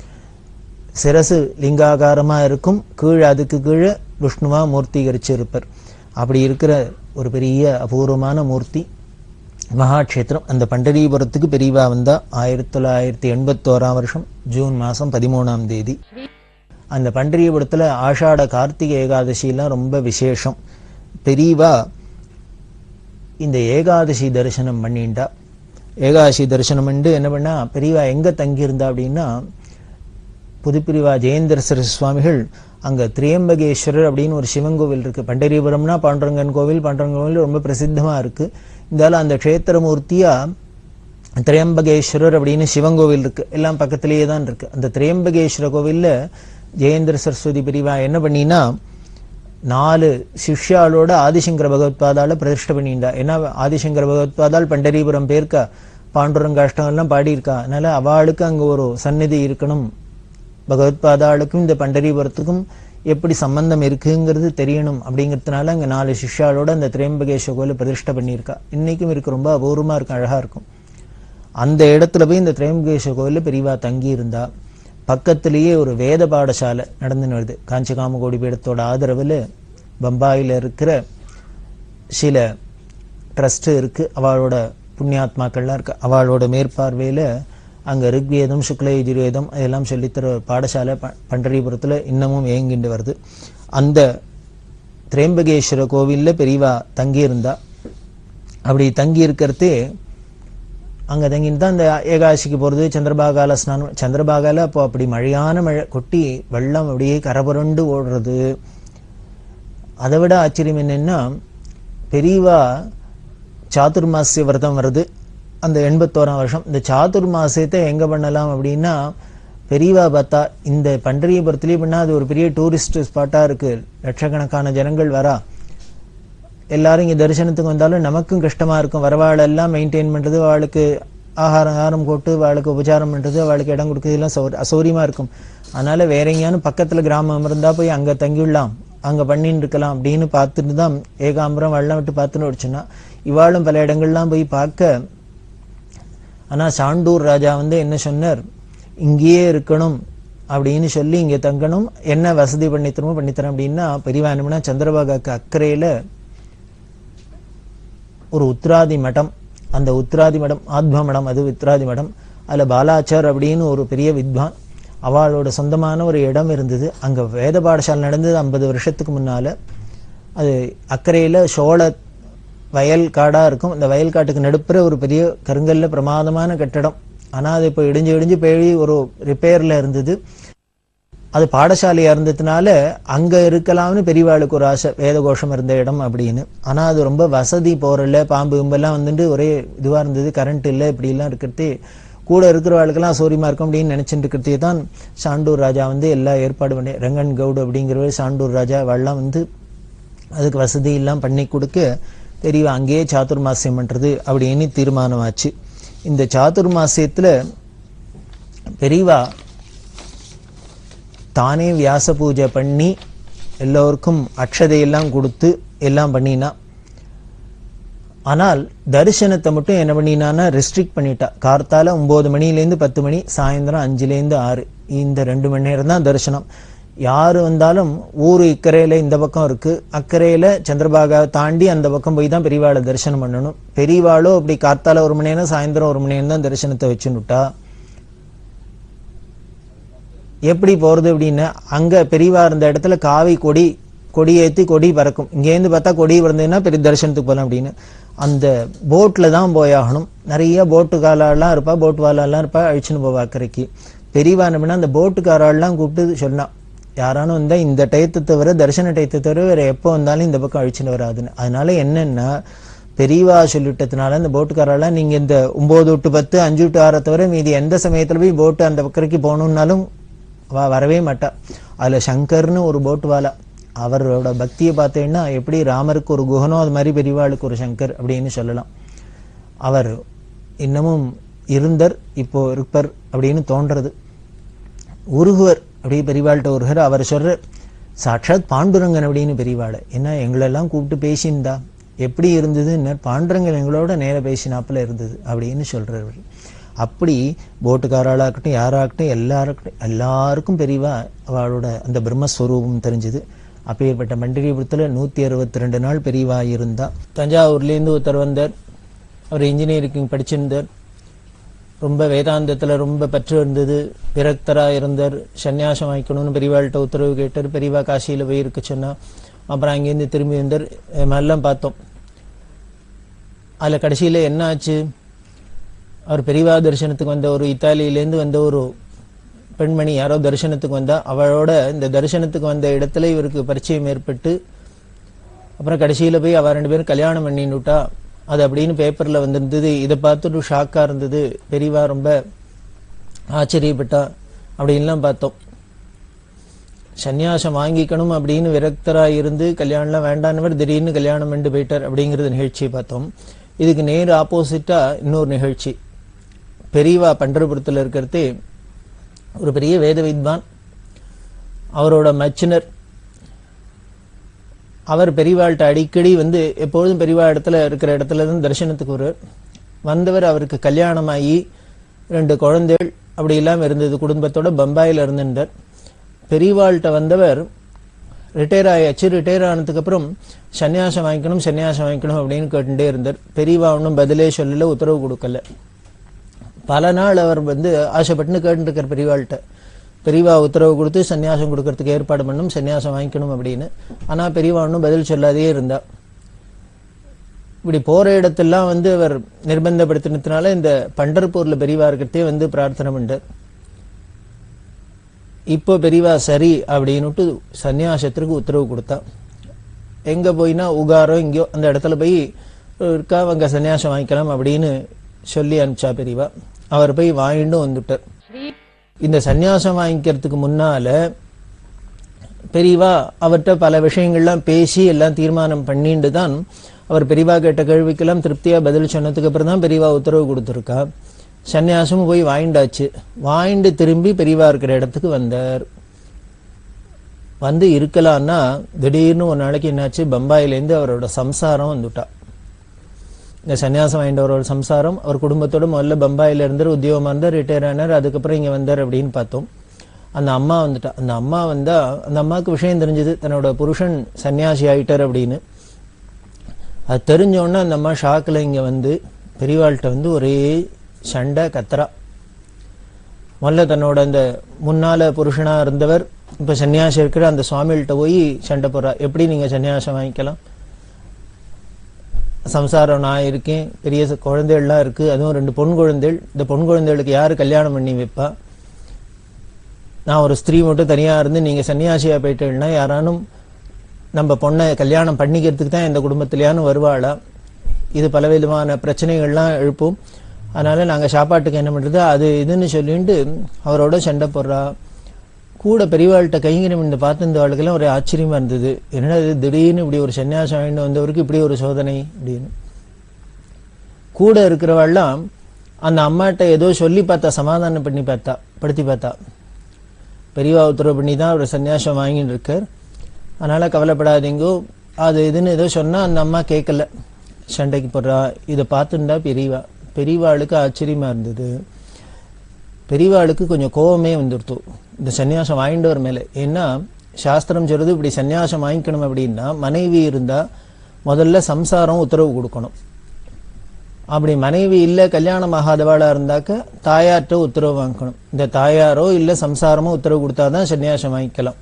சிரசு லிங்காகாரமா இருக்கும் கீழே அதுக்கு கீழே விஷ்ணுவா மூர்த்திகரிச்சு இருப்பார் அப்படி இருக்கிற ஒரு பெரிய அபூர்வமான மூர்த்தி மகாக்ஷேத்திரம் அந்த பண்டரிபுரத்துக்கு பெரியவா வந்தா ஆயிரத்தி தொள்ளாயிரத்தி எண்பத்தோராம் வருஷம் ஜூன் மாசம் பதிமூணாம் தேதி அந்த பண்டரிபுரத்துல ஆஷாட கார்த்திகை ஏகாதசியெல்லாம் ரொம்ப விசேஷம் பெரியவா இந்த ஏகாதசி தரிசனம் பண்ணிண்டா ஏகாதசி தரிசனம் பண்ணிட்டு என்ன பண்ணா பெரியவா எங்க தங்கியிருந்தா அப்படின்னா புதுப்பிரிவா ஜெயேந்திர சரஸ்வதி சுவாமிகள் அங்க திரியம்பகேஸ்வரர் அப்படின்னு ஒரு சிவன் கோவில் இருக்கு பண்டரிபுரம்னா பாண்டரங்கன் கோவில் பாண்டரங்கன் கோவில் ரொம்ப பிரசித்தமா இருக்கு இருந்தாலும் அந்த க்ஷேத்திரமூர்த்தியா திரியம்பகேஸ்வரர் அப்படின்னு சிவன் கோவில் இருக்கு எல்லாம் பக்கத்திலேயே தான் இருக்கு அந்த திரியம்பகேஸ்வர கோவில்ல ஜெயேந்திர சரஸ்வதி பிரிவா என்ன பண்ணினா நாலு சிஷ்யாளோட ஆதிசங்கர பகவத்பாதால பிரதிஷ்டை பண்ணிண்டா ஏன்னா ஆதிசங்கர பகவத்பாதால் பண்டரிபுரம் பேருக்கா பாண்டுரங்காஷ்டம் எல்லாம் பாடியிருக்கா அதனால அவளுக்கு அங்க ஒரு சந்நிதி இருக்கணும் பகவத்பாதாளுக்கும் இந்த பண்டரிபுரத்துக்கும் எப்படி சம்பந்தம் இருக்குங்கிறது தெரியணும் அப்படிங்கிறதுனால அங்க நாலு சிஷ்யாளோட அந்த திரையம்பகேஸ்வர கோயில பிரதிஷ்டை பண்ணியிருக்கா இன்னைக்கும் இருக்கு ரொம்ப அபூர்வமா இருக்கும் அழகா இருக்கும் அந்த இடத்துல போய் இந்த திரையம்பகேஸ்வர கோயில்ல பெரியவா தங்கி இருந்தா பக்கத்திலேயே ஒரு வேத பாடசாலை நடந்துன்னு வருது காஞ்சி காமகோடி பீடத்தோட ஆதரவில் பம்பாயில் இருக்கிற சில ட்ரஸ்ட் இருக்கு அவளோட புண்ணியாத்மாக்கள்லாம் இருக்கு அவளோட மேற்பார்வையில அங்க ரிக்வேதம் சுக்ல யஜுர்வேதம் அதெல்லாம் சொல்லித்தர ஒரு பாடசாலை ப- பண்டரிபுரத்துல இன்னமும் இயங்கிட்டு வருது அந்த திரையம்பகேஸ்வர கோவில்ல பெரியவா தங்கி இருந்தா அப்படி தங்கி இருக்கிறதே அங்க தங்கிட்டு தான் இந்த ஏகாதசிக்கு போறது சந்திரபாகால ஸ்நானம் சந்திரபாகால அப்போ அப்படி மழையான மழை கொட்டி வெள்ளம் அப்படியே கரபுரண்டு ஓடுறது அதை விட ஆச்சரியம் என்னன்னா பெரியவா சாதுர்மாசிய விரதம் வருது அந்த எண்பத்தோராம் வருஷம் இந்த சாதுர்மாசியத்தை எங்க பண்ணலாம் அப்படின்னா பெரியவா பார்த்தா இந்த பண்டரியபுரத்துலேயே பண்ணா அது ஒரு பெரிய டூரிஸ்ட் ஸ்பாட்டா இருக்கு லட்சக்கணக்கான ஜனங்கள் வரா எல்லாரும் இங்க தரிசனத்துக்கு வந்தாலும் நமக்கும் கஷ்டமா இருக்கும் வரவாள் எல்லாம் மெயின்டைன் பண்றது அவளுக்கு ஆகாரம் ஆகாரம் போட்டு அவளுக்கு உபச்சாரம் பண்றது அவளுக்கு இடம் கொடுக்கறது எல்லாம் சௌ அசௌரியமா இருக்கும் அதனால வேற எங்கேயானும் பக்கத்துல கிராமம் இருந்தா போய் அங்க தங்கிவிடலாம் அங்க பண்ணின்னு இருக்கலாம் அப்படின்னு பார்த்துட்டு தான் ஏகாம்பரம் வெள்ளம் விட்டு பார்த்துன்னு வச்சுன்னா இவாளும் பல இடங்கள்லாம் போய் பார்க்க ஆனா சாண்டூர் ராஜா வந்து என்ன சொன்னார் இங்கேயே இருக்கணும் அப்படின்னு சொல்லி இங்க தங்கணும் என்ன வசதி பண்ணி தரமோ பண்ணித்தரேன் அப்படின்னா பெரியவா என்னம்னா சந்திரபாகாக்கு அக்கறையில ஒரு உத்ராதி மடம் அந்த உத்ராதி மடம் ஆத்ம மடம் அது உத்ராதி மடம் அதுல பாலாச்சார் அப்படின்னு ஒரு பெரிய வித்வான் அவளோட சொந்தமான ஒரு இடம் இருந்தது அங்க வேத பாடசாலை நடந்தது ஐம்பது வருஷத்துக்கு முன்னால அது அக்கறையில சோழ வயல் காடா இருக்கும் இந்த வயல் காட்டுக்கு நடுப்புற ஒரு பெரிய கருங்கல்ல பிரமாதமான கட்டடம் ஆனா அது இப்போ இடிஞ்சு இடிஞ்சு போய் ஒரு ரிப்பேர்ல இருந்தது அது பாடசாலையா இருந்ததுனால அங்க இருக்கலாம்னு பெரியவாளுக்கு ஒரு ஆசை வேத கோஷம் இருந்த இடம் அப்படின்னு ஆனா அது ரொம்ப வசதி போறல பாம்பு கும்பெல்லாம் வந்துட்டு ஒரே இதுவா இருந்தது கரண்ட் இல்லை இப்படி எல்லாம் இருக்கிறது கூட இருக்கிறவாளுக்கெல்லாம் சௌரியமா இருக்கும் அப்படின்னு நினைச்சிட்டு இருக்கிறதே தான் சாண்டூர் ராஜா வந்து எல்லா ஏற்பாடு பண்ணி ரங்கன் கவுடு அப்படிங்கிறவர் சாண்டூர் ராஜா அவெல்லாம் வந்து அதுக்கு வசதி எல்லாம் பண்ணி கொடுக்க பெரியவா அங்கேயே சாதுர்மாசியம் பண்றது அப்படின்னு தீர்மானமாச்சு இந்த சாதுர்மாசியத்துல பெரியவா தானே வியாச பூஜை பண்ணி எல்லோருக்கும் அக்ஷதையெல்லாம் கொடுத்து எல்லாம் பண்ணினா ஆனால் தரிசனத்தை மட்டும் என்ன பண்ணினான்னா ரெஸ்ட்ரிக்ட் பண்ணிட்டா கார்த்தால ஒன்பது மணிலேருந்து பத்து மணி சாயந்தரம் அஞ்சுலேருந்து ஆறு இந்த ரெண்டு மணி நேரம் தான் தரிசனம் யாரு வந்தாலும் ஊரு இக்கரையில இந்த பக்கம் இருக்கு அக்கறையில சந்திரபாகா தாண்டி அந்த பக்கம் போய் தான் பெரியவாளை தரிசனம் பண்ணணும் பெரியவாளோ அப்படி கார்த்தால ஒரு மணி நேரம் சாயந்தரம் ஒரு மணி நேரம் தான் தரிசனத்தை வச்சுன்னுட்டா எப்படி போறது அப்படின்னா அங்க பெரியவா இருந்த இடத்துல காவி கொடி கொடி ஏத்தி கொடி பறக்கும் இங்கேருந்து பார்த்தா கொடி பறந்ததுன்னா பெரிய தரிசனத்துக்கு போகலாம் அப்படின்னு அந்த போட்ல தான் போயாகணும் நிறைய போட்டுக்காரெல்லாம் இருப்பா போட்டு வாழெல்லாம் இருப்பா அழிச்சுன்னு போவா அக்கறைக்கு பெரியவா என்ன அந்த போட்டுக்காரெல்லாம் கூப்பிட்டு சொன்னா யாரானும் வந்தா இந்த டயத்தை தவிர தரிசன டயத்தை தவிர வேற எப்போ வந்தாலும் இந்த பக்கம் அழிச்சுன்னு வராதுன்னு அதனால என்னன்னா பெரியவா சொல்லிட்டதுனால இந்த போட்டுக்காரெல்லாம் நீங்க இந்த ஒன்பது டு பத்து அஞ்சு டு ஆறை தவிர மீதி எந்த சமயத்துல போய் போட்டு அந்த பக்கரைக்கு போகணும்னாலும் அவ வரவே மாட்டா அதுல சங்கர்னு ஒரு போட்டு வாலா அவரோட பக்தியை பார்த்தீங்கன்னா எப்படி ராமருக்கு ஒரு குகனோ அது மாதிரி பெரியவாளுக்கு ஒரு சங்கர் அப்படின்னு சொல்லலாம் அவர் இன்னமும் இருந்தர் இப்போ இருப்பர் அப்படின்னு தோன்றது உருகுவர் அப்படி பெரியவாள்கிட்ட உருகர் அவர் சொல்ற சாட்சாத் பாண்டுரங்கன் அப்படின்னு பெரியவாளை என்ன எங்களெல்லாம் கூப்பிட்டு பேசியிருந்தா எப்படி இருந்ததுன்னு பாண்டுரங்கன் எங்களோட நேர பேசினாப்புல இருந்தது அப்படின்னு சொல்றவர் அப்படி போட்டுக்காராளாக இருக்கட்டும் யாராகட்டும் எல்லாருக்கட்டும் எல்லாருக்கும் பெரியவா அவளோட அந்த பிரம்மஸ்வரூபம் தெரிஞ்சது அப்பேற்பட்ட மண்டிகைபுரத்துல நூத்தி அறுபத்தி ரெண்டு நாள் பெரியவா இருந்தா தஞ்சாவூர்லேருந்து ஒருத்தர் வந்தார் அவர் இன்ஜினியரிங் படிச்சிருந்தார் ரொம்ப வேதாந்தத்துல ரொம்ப பற்று இருந்தது விரக்தரா இருந்தார் சன்னியாசம் வாங்கிக்கணும்னு பெரியவாள்கிட்ட உத்தரவு கேட்டார் பெரியவா காசியில போய் இருக்க சொன்னா அப்புறம் அங்கேருந்து திரும்பி வந்தார் எல்லாம் பார்த்தோம் அதுல கடைசியில என்ன ஆச்சு அவர் பெரியவா தரிசனத்துக்கு வந்த ஒரு இத்தாலியிலேருந்து வந்த ஒரு பெண்மணி யாரோ தரிசனத்துக்கு வந்தா அவளோட இந்த தரிசனத்துக்கு வந்த இடத்துல இவருக்கு பரிச்சயம் ஏற்பட்டு அப்புறம் கடைசியில போய் அவ ரெண்டு பேரும் கல்யாணம் பண்ணினுட்டா அது அப்படின்னு பேப்பர்ல வந்திருந்தது இதை பார்த்துட்டு ஷாக்கா இருந்தது பெரியவா ரொம்ப ஆச்சரியப்பட்டா அப்படின்லாம் பார்த்தோம் சந்நியாசம் வாங்கிக்கணும் அப்படின்னு விரக்தரா இருந்து கல்யாணம்லாம் வேண்டானவர் திடீர்னு கல்யாணம் பண்ணி போயிட்டார் அப்படிங்கிறது நிகழ்ச்சியை பார்த்தோம் இதுக்கு நேர் ஆப்போசிட்டா இன்னொரு நிகழ்ச்சி பெரியவா பண்டரபுரத்தில் இருக்கிறதே ஒரு பெரிய வேத வித்வான் அவரோட மச்சினர் அவர் பெரியவாள்கிட்ட அடிக்கடி வந்து எப்பொழுதும் பெரியவா இடத்துல இருக்கிற இடத்துல தான் தரிசனத்துக்கு வருவார் வந்தவர் அவருக்கு கல்யாணமாகி ரெண்டு குழந்தைகள் அப்படி இல்லாமல் இருந்தது குடும்பத்தோட பம்பாயில் இருந்திருந்தார் பெரியவாள்கிட்ட வந்தவர் ரிட்டையர் ஆயாச்சு ரிட்டையர் ஆனதுக்கு அப்புறம் சன்னியாசம் வாங்கிக்கணும் சன்னியாசம் வாங்கிக்கணும் அப்படின்னு கேட்டுட்டே இருந்தார் பெரியவா ஒன்றும் பதிலே சொல்லல உத்தரவு கொடுக்கல பல நாள் அவர் வந்து ஆசைப்பட்டுன்னு கேட்டுருக்கார் பெரியவாள்கிட்ட பெரியவா உத்தரவு கொடுத்து சன்னியாசம் கொடுக்கறதுக்கு ஏற்பாடு பண்ணும் சன்னியாசம் வாங்கிக்கணும் அப்படின்னு ஆனா பெரியவா ஒன்றும் பதில் சொல்லாதே இருந்தா இப்படி போற இடத்தெல்லாம் வந்து அவர் நிர்பந்தப்படுத்தினதுனால இந்த பண்டர்பூர்ல பெரியவா இருக்கிறதே வந்து பிரார்த்தனை பண்ணார் இப்போ பெரியவா சரி அப்படின்னுட்டு சன்னியாசத்திற்கு உத்தரவு கொடுத்தா எங்க போயினா உகாரோ இங்கேயோ அந்த இடத்துல போய் இருக்கா அங்க சன்னியாசம் வாங்கிக்கலாம் அப்படின்னு சொல்லி அனுப்பிச்சா பெரியவா அவர் போய் வாங்கிட்டு வந்துட்டார் இந்த சந்நியாசம் வாங்கிக்கிறதுக்கு முன்னால பெரியவா அவர்கிட்ட பல விஷயங்கள்லாம் பேசி எல்லாம் தீர்மானம் பண்ணிட்டு தான் அவர் பெரியவா கேட்ட கேள்விக்கெல்லாம் திருப்தியா பதில் சொன்னதுக்கு அப்புறம் தான் பெரியவா உத்தரவு கொடுத்துருக்கா சன்னியாசமும் போய் வாங்கிண்டாச்சு வாங்கிட்டு திரும்பி பெரியவா இருக்கிற இடத்துக்கு வந்தார் வந்து இருக்கலாம்னா திடீர்னு ஒரு நாளைக்கு என்னாச்சு பம்பாயிலேருந்து அவரோட சம்சாரம் வந்துட்டா இந்த சன்னியாசம் வாங்கிட்டவரோட சம்சாரம் அவர் குடும்பத்தோட முதல்ல பம்பாயில இருந்தார் உத்தியோகமா இருந்தார் ரிட்டையர் ஆனார் அதுக்கப்புறம் இங்க வந்தார் அப்படின்னு பார்த்தோம் அந்த அம்மா வந்துட்டா அந்த அம்மா வந்தா அந்த அம்மாவுக்கு விஷயம் தெரிஞ்சது தன்னோட புருஷன் சன்னியாசி ஆயிட்டார் அப்படின்னு அது தெரிஞ்ச உடனே அந்த அம்மா ஷாக்கில் இங்க வந்து பெரியவாள்கிட்ட வந்து ஒரே சண்டை கத்தரா முதல்ல தன்னோட அந்த முன்னால புருஷனா இருந்தவர் இப்ப சன்னியாசி இருக்கிற அந்த சுவாமிகள்கிட்ட போய் சண்டை போடுறா எப்படி நீங்க சன்னியாசம் வாங்கிக்கலாம் சம்சாரம் நான் இருக்கேன் பெரிய ச- குழந்தைகள்லாம் இருக்கு அதுவும் ரெண்டு பொன் குழந்தைகள் இந்த பொன் குழந்தைகளுக்கு யாரு கல்யாணம் பண்ணி வைப்பா நான் ஒரு ஸ்திரீ மட்டும் தனியா இருந்து நீங்க சன்னியாசியா போயிட்டேன்னா யாரானும் நம்ம பொண்ணை கல்யாணம் பண்ணிக்கிறதுக்கு தான் இந்த குடும்பத்திலேயானு வருவாளா இது பலவிதமான பிரச்சனைகள்லாம் எழுப்பும் அதனால நாங்க சாப்பாட்டுக்கு என்ன பண்றது அது இதுன்னு சொல்லிட்டு அவரோட சண்டை போடுறா கூட பெரியவாள்கிட்ட கைங்கரம் இந்த பார்த்து இந்த ஆளுக்கெல்லாம் ஒரு ஆச்சரியமா இருந்தது என்னடா இது திடீர்னு இப்படி ஒரு சன்னியாசம் வாங்கிட்டு வந்தவருக்கு இப்படி ஒரு சோதனை அப்படின்னு கூட இருக்கிறவாள்லாம் அந்த அம்மாட்ட ஏதோ சொல்லி பார்த்தா சமாதானம் பண்ணி பார்த்தா படுத்தி பார்த்தா பெரியவா உத்தரவு பண்ணி தான் அவர் சன்னியாசம் வாங்கிட்டு இருக்கார் அதனால கவலைப்படாதீங்கோ அது இதுன்னு ஏதோ சொன்னா அந்த அம்மா கேட்கல சண்டைக்கு போடுறா இதை பார்த்துட்டா பெரியவா பெரியவாளுக்கு ஆச்சரியமா இருந்தது பெரியவாளுக்கு கொஞ்சம் கோவமே வந்துடுத்து இந்த சன்னியாசம் வாங்கிட்டவர் மேல ஏன்னா சாஸ்திரம் சொல்றது இப்படி சன்னியாசம் வாங்கிக்கணும் அப்படின்னா மனைவி இருந்தா முதல்ல சம்சாரம் உத்தரவு கொடுக்கணும் அப்படி மனைவி இல்ல கல்யாணம் ஆகாதவாளா இருந்தாக்க தாயார்கிட்ட உத்தரவு வாங்கிக்கணும் இந்த தாயாரோ இல்ல சம்சாரமோ உத்தரவு கொடுத்தாதான் சன்னியாசம் வாங்கிக்கலாம்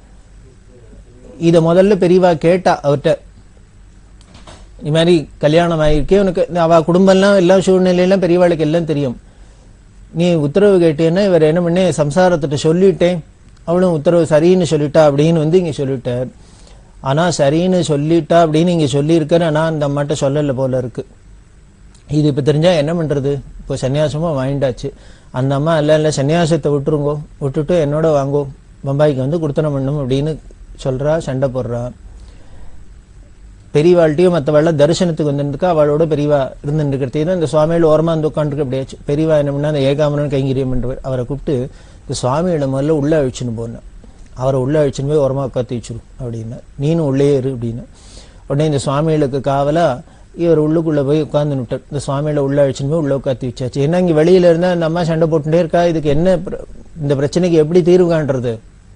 இத முதல்ல பெரியவா கேட்டா அவர்கிட்ட இது மாதிரி கல்யாணம் ஆகிருக்கே உனக்கு அவ குடும்பம்லாம் எல்லா சூழ்நிலையெல்லாம் பெரியவாளுக்கு எல்லாம் தெரியும் நீ உத்தரவு கேட்டேன்னா இவர் என்ன பண்ணே சம்சாரத்திட்ட சொல்லிட்டேன் அவளும் உத்தரவு சரின்னு சொல்லிட்டா அப்படின்னு வந்து இங்க சொல்லிட்டார் ஆனா சரின்னு சொல்லிட்டா அப்படின்னு இங்க சொல்லியிருக்காரு ஆனா அந்த அம்மாட்ட சொல்லல போல இருக்கு இது இப்ப தெரிஞ்சா என்ன பண்றது இப்போ சன்னியாசமா வாங்கிட்டாச்சு அந்த அம்மா இல்ல இல்ல சன்னியாசத்தை விட்டுருங்கோ விட்டுட்டு என்னோட வாங்கோ பம்பாய்க்கு வந்து குடுத்தனம் பண்ணும் அப்படின்னு சொல்றா சண்டை போடுறா பெரியவாள்கிட்டயும் மற்றவாள் தரிசனத்துக்கு வந்துருக்கா அவளோட பெரியவா இருந்துருக்கிறதே தான் இந்த சுவாமியோட ஓரமா வந்து உட்காந்துருக்கு அப்படியாச்சு பெரியவா என்ன பண்ணா அந்த ஏகாமரன் கைங்கரியம் என்றவர் அவரை கூப்பிட்டு இந்த சுவாமியோட முதல்ல உள்ள அழிச்சுன்னு போனேன் அவரை உள்ள அழிச்சுன்னு போய் ஓரமா உட்காந்து வச்சிரும் அப்படின்னா நீனும் உள்ளே இரு அப்படின்னு உடனே இந்த சுவாமிகளுக்கு காவலா இவர் உள்ளுக்குள்ள போய் உட்கார்ந்து விட்டார் இந்த சுவாமியில உள்ள அழிச்சுன்னு போய் உள்ள உட்காந்து வச்சாச்சு ஏன்னா இங்க வெளியில இருந்தா இந்த அம்மா சண்டை போட்டுட்டே இருக்கா இதுக்கு என்ன பிர- இந்த பிரச்சனைக்கு எப்படி தீர்வு காண்றது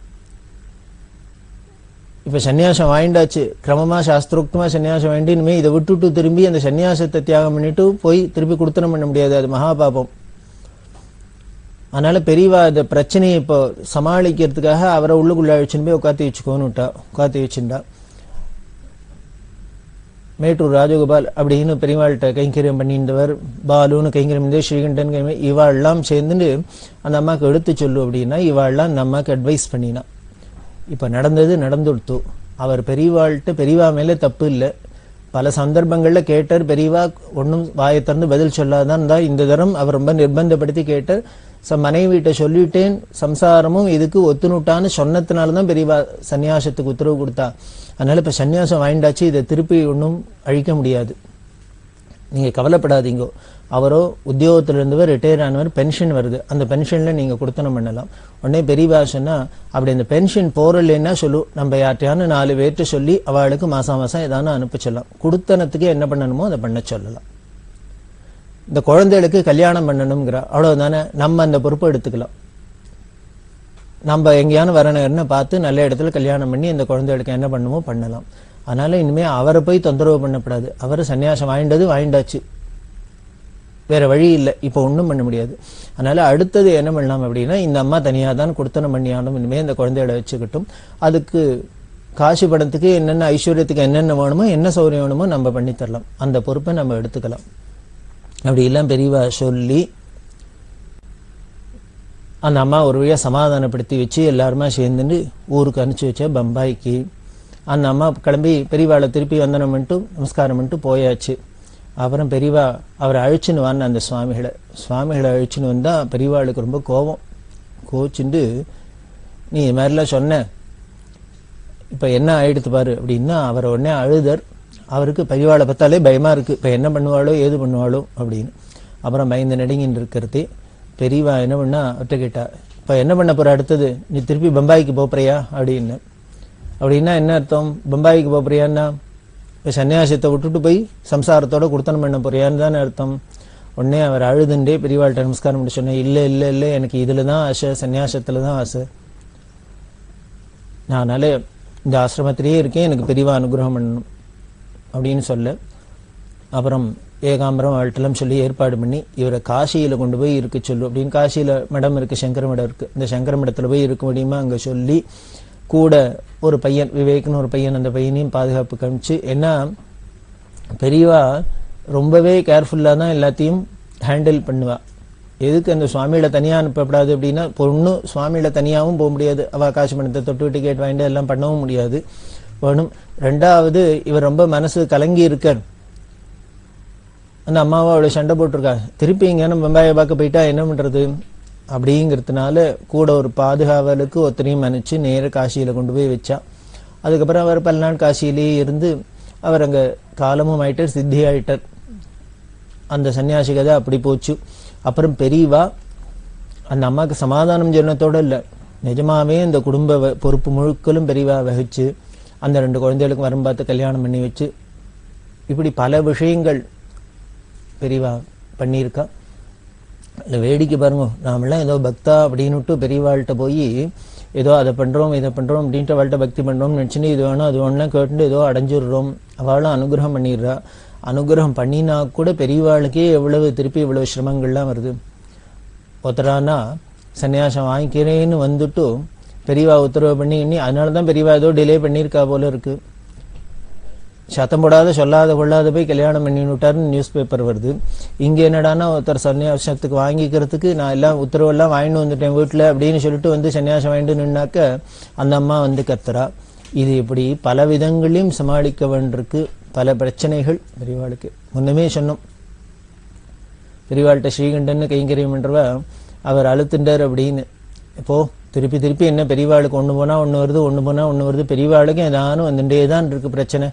இப்ப சன்னியாசம் வாங்கிட்டாச்சு கிரமமா சாஸ்திரோக்தமா சன்னியாசம் வாங்கி இனிமே இதை விட்டுட்டு திரும்பி அந்த சன்னியாசத்தை தியாகம் பண்ணிட்டு போய் திருப்பி கொடுத்தனம் பண்ண முடியாது அது மகாபாபம் அதனால பெரியவா இந்த பிரச்சனையை இப்போ சமாளிக்கிறதுக்காக அவரை உள்ளுக்குள்ள அழிச்சுன்னு போய் உட்காத்தி வச்சுக்கோன்னு விட்டா உட்காத்தி வச்சுட்டா மேட்டூர் ராஜகோபால் அப்படின்னு பெரியவாள்கிட்ட கைங்கரியம் பண்ணியிருந்தவர் பாலுன்னு கைங்கரியம் பண்ணி ஸ்ரீகண்டன் கைங்கரியம் இவாள்லாம் சேர்ந்துட்டு அந்த அம்மாவுக்கு எடுத்து சொல்லு அப்படின்னா இவாள்லாம் அந்த அம்மாவுக்கு அட்வைஸ் பண்ணினா இப்ப நடந்தது நடந்துடுத்து அவர் பெரியவாள்கிட்ட பெரியவா மேல தப்பு இல்லை பல சந்தர்ப்பங்கள்ல கேட்டார் பெரியவா ஒன்றும் வாயை திறந்து பதில் சொல்லாதான் இருந்தா இந்த தரம் அவர் ரொம்ப நிர்பந்தப்படுத்தி கேட்டார் ச மனைவிட்ட சொல்லிட்டேன் சம்சாரமும் இதுக்கு ஒத்துணுட்டான்னு சொன்னதுனால தான் பெரியவா சன்னியாசத்துக்கு உத்தரவு கொடுத்தா அதனால இப்ப சன்னியாசம் வாங்கிட்டாச்சு இதை திருப்பி ஒன்றும் அழிக்க முடியாது நீங்க கவலைப்படாதீங்க அவரோ உத்தியோகத்துல இருந்தவர் ரிட்டையர் ஆனவர் பென்ஷன் வருது அந்த பென்ஷன்ல நீங்க கொடுத்தனம் பண்ணலாம் உடனே பெரியவா சொன்னா அப்படி அந்த பென்ஷன் போறலைன்னா சொல்லு நம்ம யார்ட்டையான நாலு பேர்ட்ட சொல்லி அவளுக்கு மாசம் மாசம் ஏதானு அனுப்ப சொல்லலாம் கொடுத்தனத்துக்கு என்ன பண்ணணுமோ அதை பண்ண சொல்லலாம் இந்த குழந்தைகளுக்கு கல்யாணம் பண்ணணுங்கிற அவ்வளவுதானே நம்ம அந்த பொறுப்பை எடுத்துக்கலாம் நம்ம எங்கேயான வரணும்னு பார்த்து நல்ல இடத்துல கல்யாணம் பண்ணி இந்த குழந்தைகளுக்கு என்ன பண்ணுமோ பண்ணலாம் அதனால இனிமே அவரை போய் தொந்தரவு பண்ணக்கூடாது அவர் சன்னியாசம் வாங்கிட்டது வாங்கிட்டாச்சு வேற வழி இல்லை இப்போ ஒண்ணும் பண்ண முடியாது அதனால அடுத்தது என்ன பண்ணலாம் அப்படின்னா இந்த அம்மா தனியா தான் கொடுத்தனம் பண்ணியாலும் இனிமே இந்த குழந்தையோட வச்சுக்கிட்டும் அதுக்கு காசு படத்துக்கு என்னென்ன ஐஸ்வர்யத்துக்கு என்னென்ன வேணுமோ என்ன சௌகரியம் வேணுமோ நம்ம பண்ணி தரலாம் அந்த பொறுப்பை நம்ம எடுத்துக்கலாம் அப்படி எல்லாம் பெரியவா சொல்லி அந்த அம்மா ஒரு வழியா சமாதானப்படுத்தி வச்சு எல்லாருமா சேர்ந்துட்டு ஊருக்கு அனுப்பிச்சு வச்சா பம்பாய்க்கு அந்த அம்மா கிளம்பி பெரியவாளை திருப்பி வந்தனம் பண்ணிட்டு நமஸ்காரம் பண்ணிட்டு போயாச்சு அப்புறம் பெரியவா அவரை அழிச்சுன்னு வான்னு அந்த சுவாமிகளை சுவாமிகளை அழிச்சுன்னு வந்தா பெரியவாளுக்கு ரொம்ப கோபம் கோச்சுண்டு நீ இது மாதிரிலாம் சொன்ன இப்ப என்ன ஆயிடுத்து பாரு அப்படின்னா அவர் உடனே அழுதர் அவருக்கு பெரியவாளை பார்த்தாலே பயமா இருக்கு இப்ப என்ன பண்ணுவாளோ ஏது பண்ணுவாளோ அப்படின்னு அப்புறம் பயந்து நடுங்கின்னு இருக்கிறதே பெரியவா என்ன பண்ணா அவர்கிட்ட கேட்டா இப்ப என்ன பண்ண போற அடுத்தது நீ திருப்பி பம்பாய்க்கு போறியா அப்படின்னு அப்படின்னா என்ன அர்த்தம் பம்பாய்க்கு போறியான்னா இப்ப சன்னியாசத்தை விட்டுட்டு போய் சம்சாரத்தோட குடுத்தனம் பண்ண போறியான்னு தானே அர்த்தம் உடனே அவர் அழுதுண்டே பெரியவாள்கிட்ட நமஸ்காரம் பண்ணி சொன்னேன் இல்ல இல்ல இல்ல எனக்கு இதுல தான் ஆசை சன்னியாசத்துல தான் ஆசை நான் அதனால இந்த ஆசிரமத்திலேயே இருக்கேன் எனக்கு பெரியவா அனுகிரகம் பண்ணணும் அப்படின்னு சொல்ல அப்புறம் ஏகாம்பரம் அவள்கிட்டலாம் சொல்லி ஏற்பாடு பண்ணி இவரை காசியில கொண்டு போய் இருக்க சொல்லு அப்படின்னு காசியில மடம் இருக்கு சங்கர மடம் இருக்கு இந்த சங்கர மடத்துல போய் இருக்க முடியுமா அங்க சொல்லி கூட ஒரு பையன் விவேக்னு ஒரு பையன் அந்த பையனையும் பாதுகாப்பு காமிச்சு ஏன்னா பெரியவா ரொம்பவே கேர்ஃபுல்லா தான் எல்லாத்தையும் ஹேண்டில் பண்ணுவா எதுக்கு அந்த சுவாமியில தனியா அனுப்பப்படாது அப்படின்னா பொண்ணு சுவாமியில தனியாவும் போக முடியாது அவ காசு பணத்தை தொட்டு டிக்கெட் வாங்கிட்டு எல்லாம் பண்ணவும் முடியாது வேணும் ரெண்டாவது இவர் ரொம்ப மனசு கலங்கி இருக்கார் அந்த அம்மாவை அவளை சண்டை போட்டிருக்கா திருப்பி இங்க பம்பாயை பார்க்க போயிட்டா என்ன பண்றது அப்படிங்கிறதுனால கூட ஒரு பாதுகாவலுக்கு ஒத்தனையும் அனுப்பிச்சு நேர காசியில கொண்டு போய் வச்சா அதுக்கப்புறம் அவர் பல நாள் காசியிலேயே இருந்து அவர் அங்க காலமும் ஆயிட்டார் சித்தி ஆயிட்டார் அந்த சன்னியாசி கதை அப்படி போச்சு அப்புறம் பெரியவா அந்த அம்மாவுக்கு சமாதானம் சொன்னத்தோட இல்ல நிஜமாவே இந்த குடும்ப வ- பொறுப்பு முழுக்கலும் பெரியவா வகிச்சு அந்த ரெண்டு குழந்தைகளுக்கும் வரும் பார்த்து கல்யாணம் பண்ணி வச்சு இப்படி பல விஷயங்கள் பெரியவா பண்ணியிருக்கா இல்லை வேடிக்கை பாருங்க நாமெல்லாம் ஏதோ பக்தா அப்படின்னுட்டு பெரியவாள்கிட்ட போய் ஏதோ அதை பண்றோம் இதை பண்றோம் அப்படின்ட்டு அவள்கிட்ட பக்தி பண்றோம்னு நினச்சின்னு இது வேணும் அது வேணும்லாம் கேட்டு ஏதோ அடைஞ்சிடுறோம் அவளும் அனுகிரகம் பண்ணிடுறா அனுகிரகம் பண்ணினா கூட பெரியவாளுக்கே எவ்வளவு திருப்பி இவ்வளவு சிரமங்கள்லாம் வருது ஒருத்தரானா சன்னியாசம் வாங்கிக்கிறேன்னு வந்துட்டு பெரியவா உத்தரவு பண்ணி எண்ணி அதனால தான் பெரியவா ஏதோ டிலே பண்ணியிருக்கா போல இருக்கு சத்தம் போடாத சொல்லாத கொள்ளாத போய் கல்யாணம் பண்ணி விட்டாருன்னு நியூஸ் பேப்பர் வருது இங்க என்னடான்னா ஒருத்தர் சன்னியாசத்துக்கு வாங்கிக்கிறதுக்கு நான் எல்லாம் உத்தரவெல்லாம் வாங்கிட்டு வந்துட்டேன் வீட்டுல அப்படின்னு சொல்லிட்டு வந்து சன்னியாசம் வாங்கிட்டு நின்னாக்க அந்த அம்மா வந்து கத்துறா இது இப்படி பல விதங்களையும் சமாளிக்க வேண்டியிருக்கு பல பிரச்சனைகள் பெரியவாளுக்கு முன்னமே சொன்னோம் பெரியவாள்கிட்ட ஸ்ரீகண்டன் கைங்கரியம் பண்றவ அவர் அழுத்துண்டார் அப்படின்னு இப்போ திருப்பி திருப்பி என்ன பெரியவாளுக்கு ஒண்ணு போனா ஒண்ணு வருது ஒண்ணு போனா ஒண்ணு வருது பெரியவாளுக்கு ஏதானும் வந்துட்டே தான் இருக்கு பிரச்சனை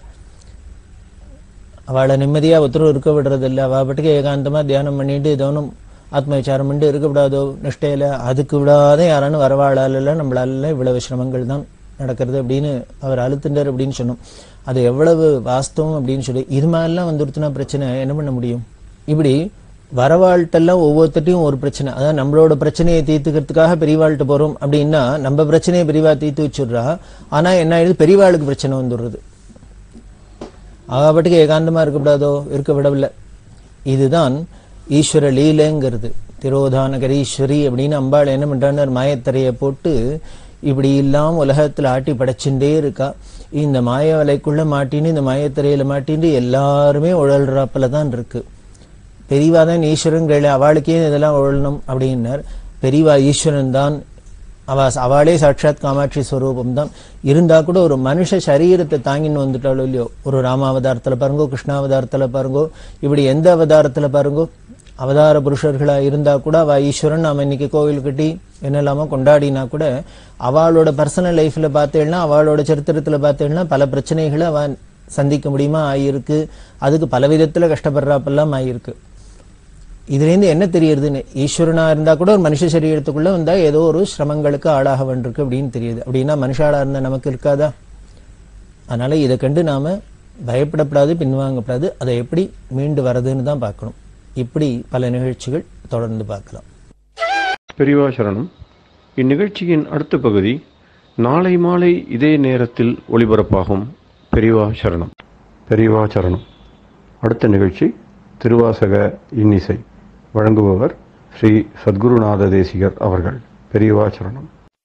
அவளை நிம்மதியா உத்தரவு இருக்க விடுறது இல்ல அவ பாட்டுக்கு ஏகாந்தமா தியானம் பண்ணிட்டு ஏதோனும் ஆத்ம விசாரம் பண்ணிட்டு இருக்க விடாதோ நிஷ்டையில அதுக்கு விடாத யாரானு வரவாளால நம்மளால இவ்வளவு சிரமங்கள் தான் நடக்கிறது அப்படின்னு அவர் அழுத்துண்டார் அப்படின்னு சொன்னோம் அது எவ்வளவு வாஸ்தவம் அப்படின்னு சொல்லி இது மாதிரிலாம் வந்துடுத்துனா பிரச்சனை என்ன பண்ண முடியும் இப்படி வரவாழ்கிட்டெல்லாம் ஒவ்வொருத்தட்டையும் ஒரு பிரச்சனை அதாவது நம்மளோட பிரச்சனையை தீர்த்துக்கிறதுக்காக பெரியவாள்கிட்ட போறோம் அப்படின்னா நம்ம பிரச்சனையை பெரியவா தீர்த்து வச்சுடுறா ஆனா என்ன ஆயிடுது பெரியவாளுக்கு பிரச்சனை வந்துடுறது அவட்டுக்கு ஏகாந்தமா இருக்கக்கூடாதோ இருக்க விடவில்லை இதுதான் ஈஸ்வர லீலைங்கிறது திரோதானகரீஸ்வரி அப்படின்னு அம்பாள் என்ன பண்றான்னு மாயத்தரையை போட்டு இப்படி இல்லாம உலகத்துல ஆட்டி படைச்சுட்டே இருக்கா இந்த மாய வலைக்குள்ள மாட்டின்னு இந்த மாயத்திரையில மாட்டின்னு எல்லாருமே உழல்றாப்புல தான் இருக்கு பெரியவா தான் ஈஸ்வரன் கையில அவளுக்கே இதெல்லாம் உழணும் அப்படின்னார் பெரியவா ஈஸ்வரன் தான் அவ அவளே சாட்சாத் காமாட்சி ஸ்வரூபம் தான் இருந்தா கூட ஒரு மனுஷ சரீரத்தை தாங்கின்னு வந்துட்டாலும் இல்லையோ ஒரு ராமாவதாரத்துல பாருங்கோ கிருஷ்ணாவதாரத்துல பாருங்கோ இப்படி எந்த அவதாரத்துல பாருங்கோ அவதார புருஷர்களா இருந்தா கூட அவ ஈஸ்வரன் நாம இன்னைக்கு கோவில் கட்டி என்னெல்லாமோ கொண்டாடினா கூட அவளோட பர்சனல் லைஃப்ல பார்த்தேன்னா அவளோட சரித்திரத்துல பார்த்தேன்னா பல பிரச்சனைகளை அவ சந்திக்க முடியுமா ஆயிருக்கு அதுக்கு பல விதத்துல கஷ்டப்படுறாப்பெல்லாம் ஆயிருக்கு இதுல இருந்து என்ன தெரியுதுன்னு ஈஸ்வரனா இருந்தா கூட ஒரு மனுஷ சரீரத்துக்குள்ள வந்தா ஏதோ ஒரு சிரமங்களுக்கு ஆளாக வேண்டியிருக்கு அப்படின்னு தெரியுது அப்படின்னா மனுஷாளா இருந்தா நமக்கு இருக்காதா அதனால இதை கண்டு நாம பயப்படப்படாது பின்வாங்கப்படாது அதை எப்படி மீண்டு வர்றதுன்னு தான் பார்க்கணும் இப்படி பல நிகழ்ச்சிகள் தொடர்ந்து பார்க்கலாம் பெரியவா சரணம் இந்நிகழ்ச்சியின் அடுத்த பகுதி நாளை மாலை இதே நேரத்தில் ஒளிபரப்பாகும் பெரியவா சரணம் பெரியவா சரணம் அடுத்த நிகழ்ச்சி திருவாசக இன்னிசை வழங்குபவர் ஸ்ரீ சத்குருநாத தேசிகர் அவர்கள் பெரியவா சரணம்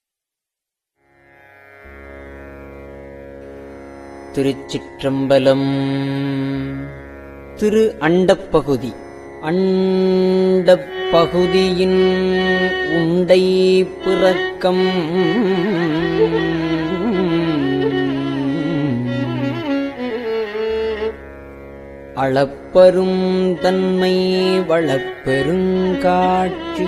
திருச்சிற்றம்பலம் திரு அண்டப்பகுதி அண்டப்பகுதியின் உண்டை பிறக்கம் அளப்பரும் தன்மை வளப்பெருங்காட்சி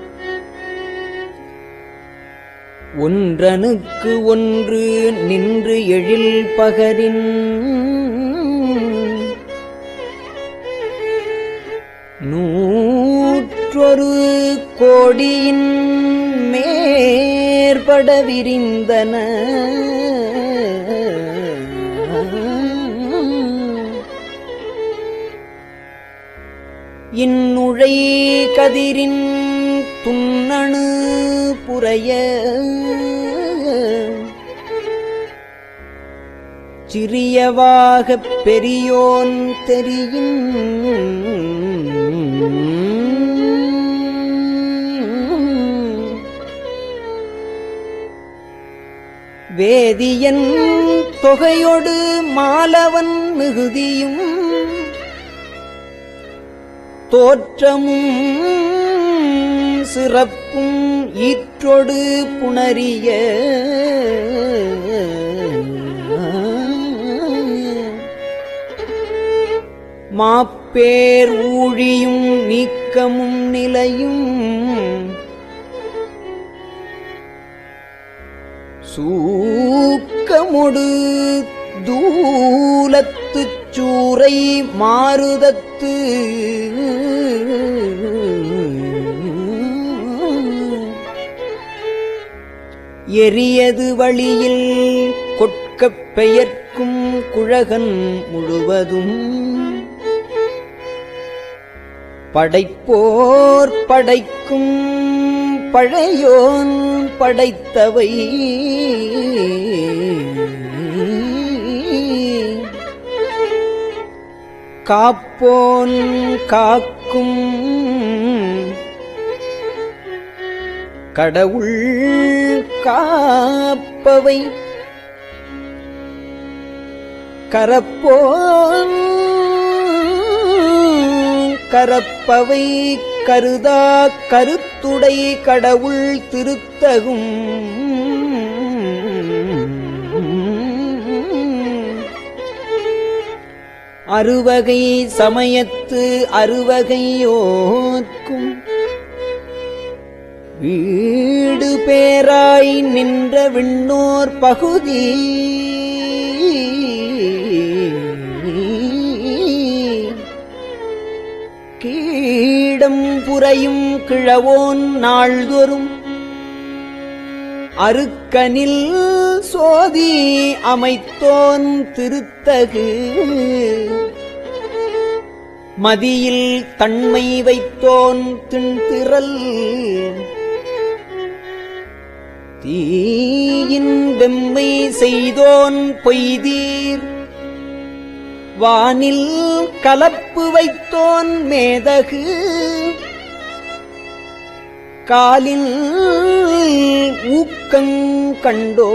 ஒன்றனுக்கு ஒன்று நின்று எழில் பகரின் நூற்றொரு கோடியின் மேற்பட விரிந்தன இந்நுழை கதிரின் துண்ணணு புரைய சிறியவாகப் பெரியோன் தெரியின் வேதியன் தொகையொடு மாலவன் மிகுதியும் தோற்றமும் சிறப்பும் ஈற்றொடு புணரிய மாப்பேர் ஊழியும் நீக்கமும் நிலையும் சூக்கமொடு தூலத்துச் சூரை மாருதத்து எரியது வழியில் கொட்கப் பெயர்த்த காக்கும் குழகன் முழுவதும் படைப்போர் படைக்கும் பழையோன் படைத்தவை காப்போன் காக்கும் கடவுள் காப்பவை கரப்போன் கரப்பவை கருதா கருத்துடை கடவுள் திருத்தகும் அறுவகை சமயத்து அறுவகையோர்க்கும் வீடு பேராய் நின்ற விண்ணோர் பகுதி கீடம் புரையும் கிழவோன் நாள்தோறும் அருக்கனில் சோதி அமைத்தோன் திருத்தகு மதியில் தன்மை வைத்தோன் திண்திரல் தீயின் வெம்மை செய்தோன் பொய்தீர் வானில் கலப்பு வைத்தோன் மேதகு காலில் ஊக்கங் கண்டோ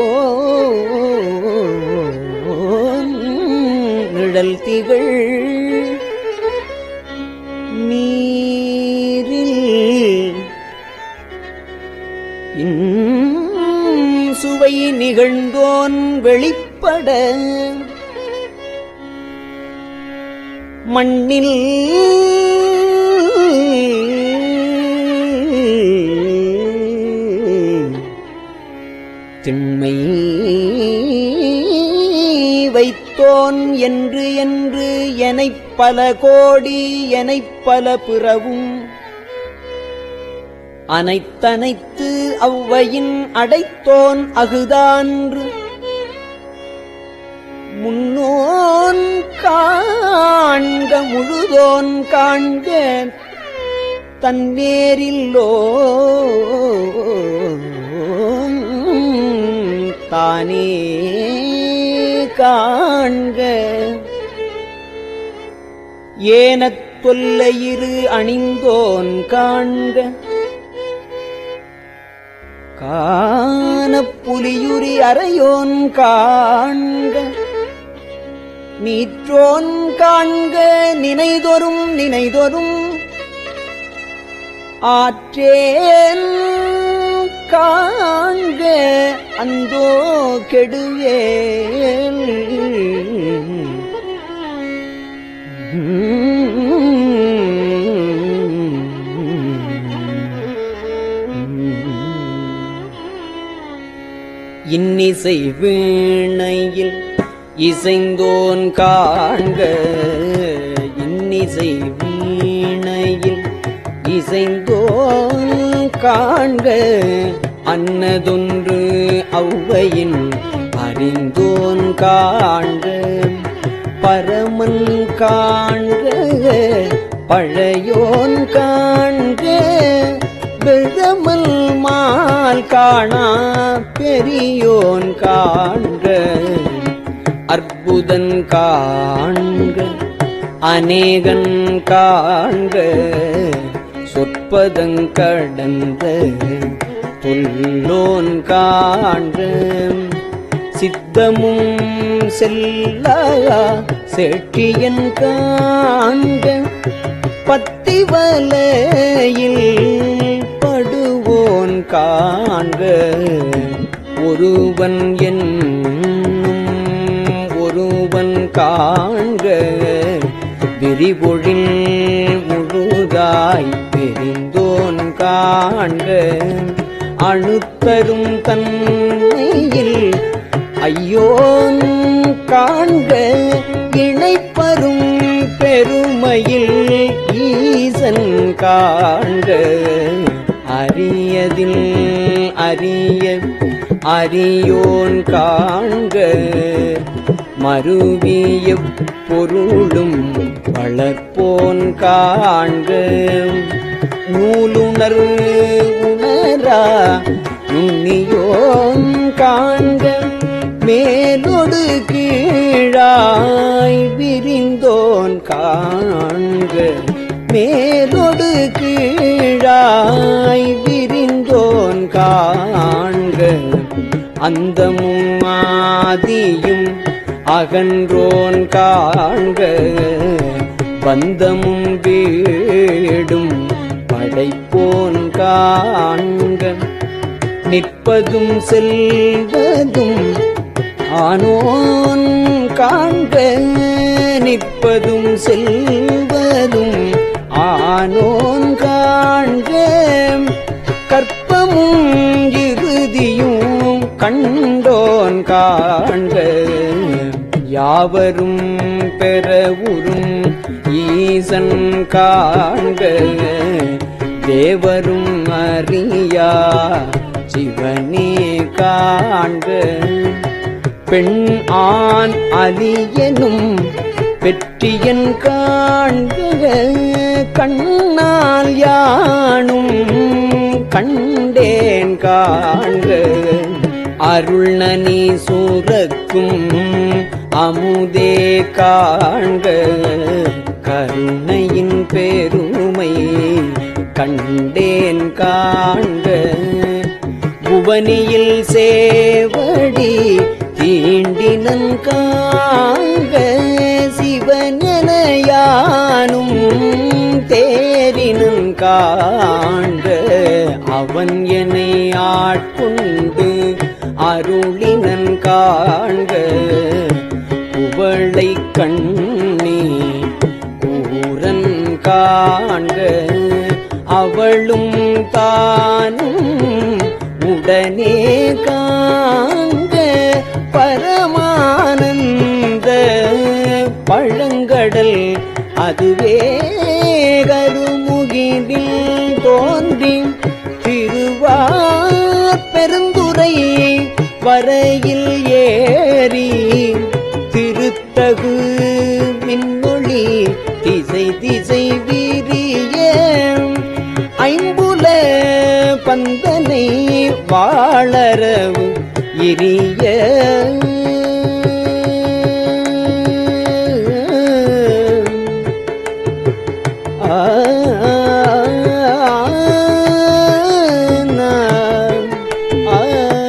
நிழல் திகழ் நீரில் சுவை நிகழ்ந்தோன் வெளிப்பட மண்ணில் திண்மை வைத்தோன் என்று என்று எனைப் பல கோடி எனைப் பல பிறவும் அனைத்தனைத்து அவ்வையின் அடைத்தோன் அகுதான்று முன்னோன் காண்க முழுதோன் காண்க தன்னேரில்லோ தானே காண்க ஏனத் தொல்லையிரு அணிந்தோன் காண்க காணப் புலியுரி அறையோன் காண்க நீற்றோன் காண்க நினைதொரும் நினைதொரும் ஆற்றேன் காண்க அந்தோ கெடுவேல் இன்னிசை வீணையில் இசைந்தோன் காண்க இன்னிசை வீணையில் இசைந்தோன் காண்க அன்னதொன்று ஔவையின் அறிந்தோன் காண்க பரமன் காண்க பழையோன் காண்க பெருமல் மால் காணா பெரியோன் காண்க அற்புதன் காண்க அநேகன் காண்க சொற்பதங்கடந்த தொல்லோன் காண்க சித்தமும் செல்லா செட்டியன் காண்க பத்திவலையில் படுவோன் காண்க ஒருவன் என்னும் ஒருவன் காண்க விரிபொழில் முழுதாய் பெரிந்தோன் காண்க அணுத்தரும் தன்மையில் ஐயோன் காண்க இணைப்பரும் பெருமையில் ஈசன் காண்க அரியதில் அரிய அரியோன் காண்க மருவிய பொருளும் வளர்ப்போன் காண்க நூலுணர் உணரா நுண்ணியோன் காண்க மேலொடு கீழாய் விரிந்தோன் காண்க மேலொடு கீழாய் விரிந்தோன் காண்க அந்தமும் ஆதியும் அகன்றோன் காண்க பந்தமும் வீடும் படைப்போன் காண்க நிற்பதும் செல்வதும் ஆனோன் காண்க நிற்பதும் செல்வதும் ஆனோன் காண்க கற்பமும் இறுதியும் கண்டோன் காண்க யாவரும் பெறவுறும் ஈசன் காண்க தேவரும் அறியா சிவனே காண்க பெண் ஆண் அலியனும் பெற்றியன் காண்க கண்ணால் யானும் கண்டேன் காண்க அருள்நனி சூரக்கும் அமுதே காண்க கருணையின் பெருமை கண்டேன் காண்க புவனியில் சேவடி தீண்டினன் காண்க சிவனென யானும் தேரினன் காண்க அவன் என்னை ஆட்கொண்டு அருளினன் காண்க குவளை கண்ணி கூரன் காண்க அவளும் தானும் உடனே காண்க பரமானந்த பழங்கடல் அதுவே கருமுகிலில் தோன்றி திருவார் பெருந்துரை வரையில் ஏறி திருத்தகு மின்னொளி திசை திசை விரிய ஐம்புல பந்தனை வாழறவு எரிய ஆ, நா, ஆ.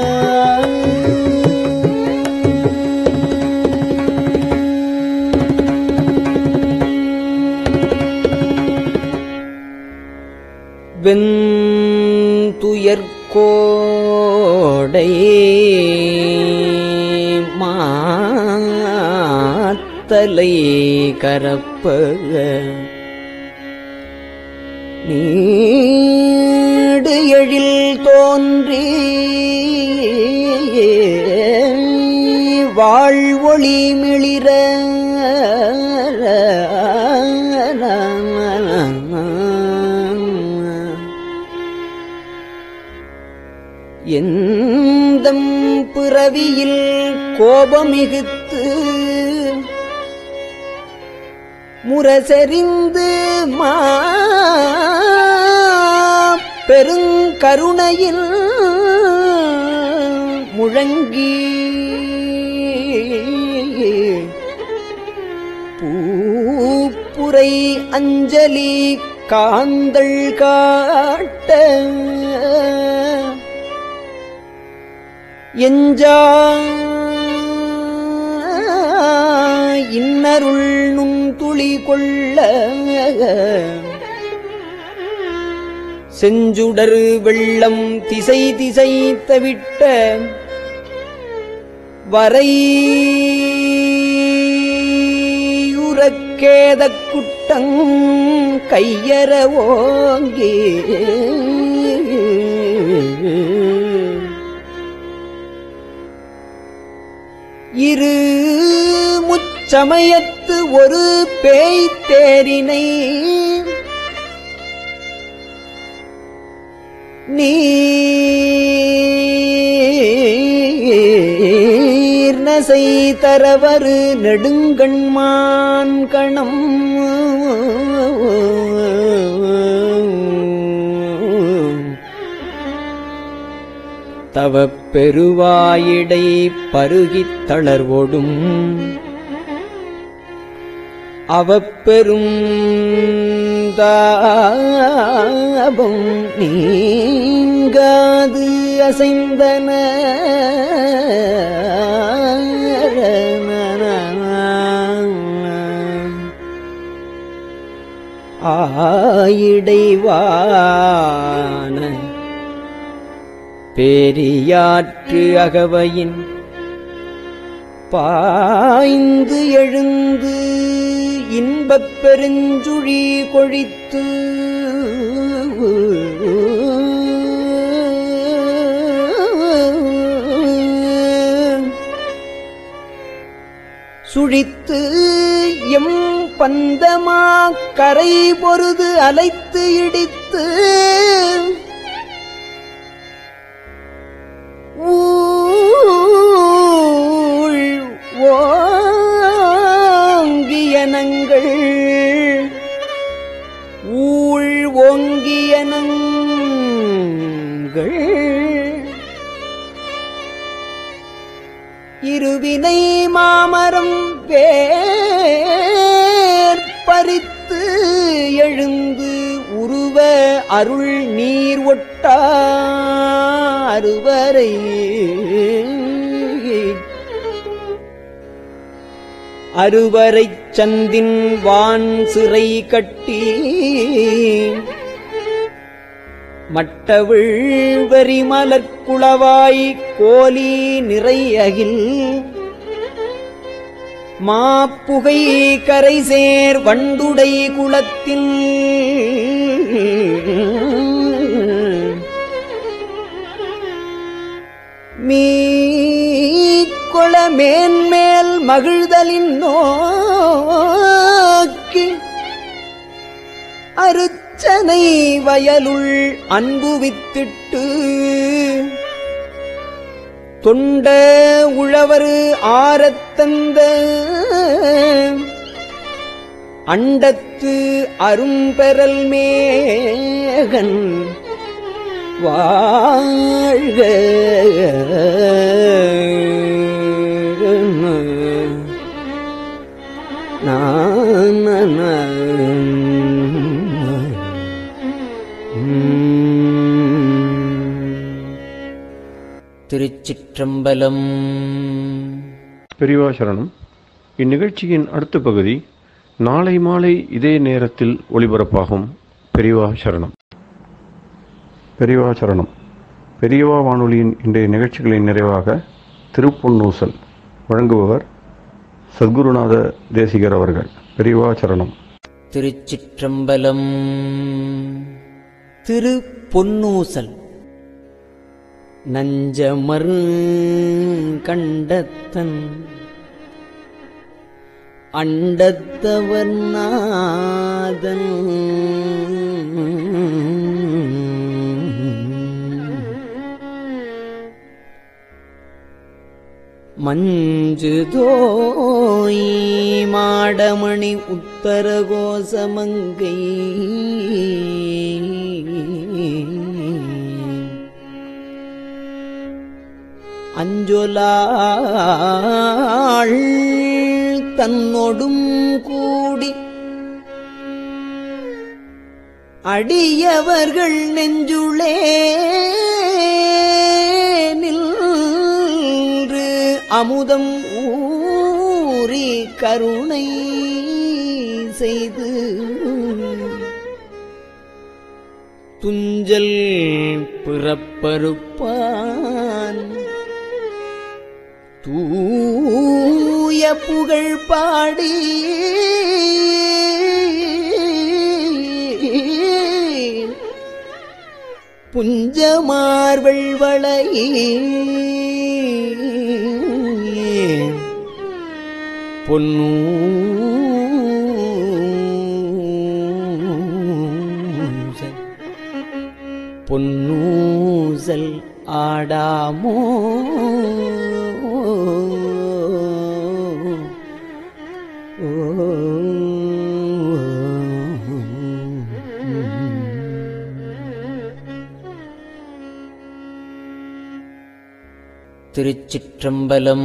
வெந்துயர்கோடை மாத்தலை கரப்ப நீடு எழில் தோன்றி வாழ்வொளி மிளிர எந்தம் பிறவியில் கோபமிகுத்து முரசெறிந்து மா பெருங்கருணையில் முழங்கி பூப்புரை அஞ்சலி காந்தள் காட்ட எஞ்சா இன்னருள் நுண்துளி கொள்ள செஞ்சுடர் வெள்ளம் திசை திசை தவிட்ட வரை உறக்கேத குட்டங் கையற ஓங்கி இரு முச்சமயத்து ஒரு பேய் தேரினை நீர் நசைய அசை தரவரு நெடுங்கண்மான் கணம் தவப் பெருவாயிடை பருகித் தளர்வோடும் அவப்பெரும் தாபம் நீங்காது அசைந்தன ஆயிடைவான பேரியாற்று அகவையின் பாய்ந்து எழுந்து இன்பப் பெருஞ்சுழி கொழித்து சுழித்து எம் பந்தமா கரை பொருது அலைத்து இடித்து ஊழ் ஓங்கியனங்கள் ஊழ் ஓங்கியனங்கள் இருவினை மாமரம் வேர் பறித்து எழுந்து உருவ அருள் நீர் ஒட்டா அருவரை அருவரைச் சந்தின் வான் சிறை கட்டி மட்டவிழ் வெறிமலர் குளவாய் கோலி நிறை அகில் மாப்புகை கரைசேர் வண்டுடை குளத்தில் மீக்கொள மேன்மேல் மகிழ்தலின் நோக்கி அருச்சனை வயலுள் அன்பு வித்திட்டு தொண்ட உழவர் ஆரத்தந்த அண்டத்து அரும்பெறல் மேகன் வாழ்க திருச்சிற்றம்பலம் பெரியவா சரணம் இந்நிகழ்ச்சியின் அடுத்த பகுதி நாளை மாலை இதே நேரத்தில் ஒளிபரப்பாகும் பெரியவா சரணம் பெரியவா சரணம் பெரியவா வானொலியின் இன்றைய நிகழ்ச்சிகளின் நிறைவாக திருப்பொன்னூசல் வழங்குபவர் சத்குருநாத தேசிகர் அவர்கள் பெரியவா சரணம் திருச்சிற்றம்பலம் திரு பொன்னூசல் நஞ்சமர் கண்டத்தன் அண்டத்தவர் நாதன் மஞ்சு தோய் மாடமணி உத்தர கோசமங்கை அஞ்சொலாள் தன்னொடும் கூடி அடியவர்கள் நெஞ்சுளே நின்று அமுதம் ஊறி கருணை செய்து துஞ்சல் பிறப்பருப்பான் தூய புகழ் பாடி புஞ்சமார்வள் வளை பொன்னூசல் பொன்னூசல் ஆடாமோ திருச்சிற்றம்பலம்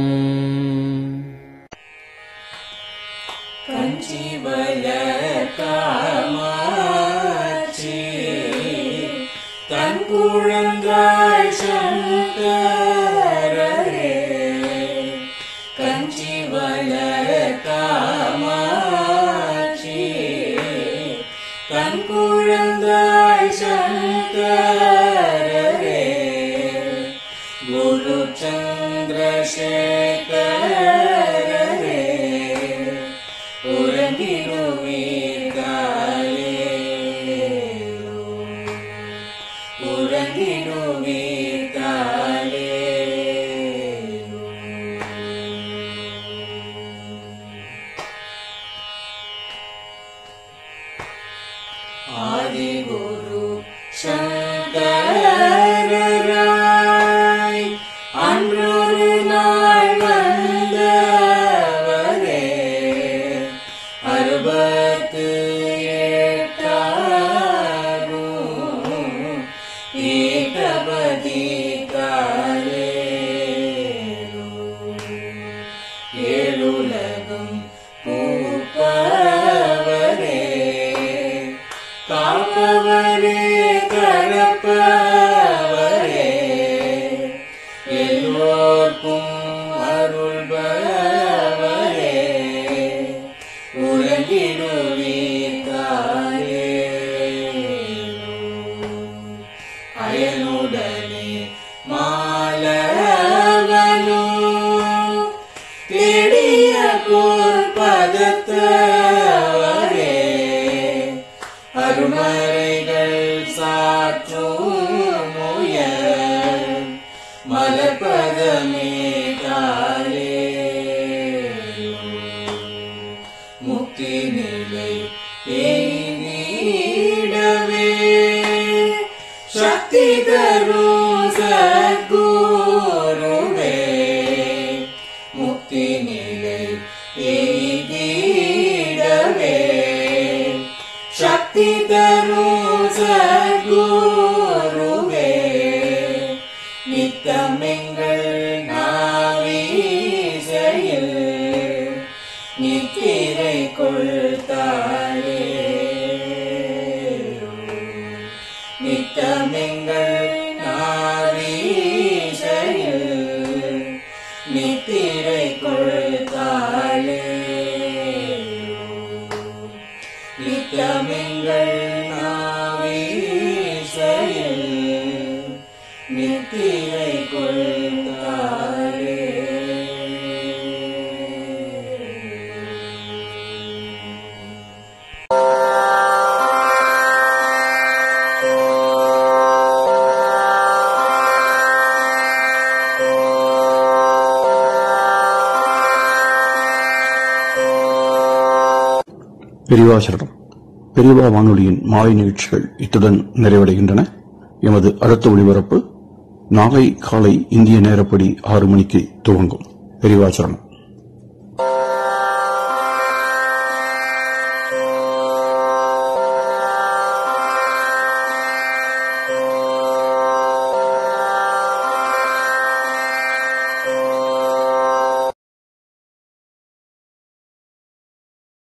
பெரியவாசரணம் பெரியவா வானொலியின் மாலை நிகழ்ச்சிகள் இத்துடன் நிறைவடைகின்றன எமது அடுத்த ஒளிபரப்பு நாளை காலை இந்திய நேரப்படி ஆறு மணிக்கு துவங்கும் பெரியவாசரணம்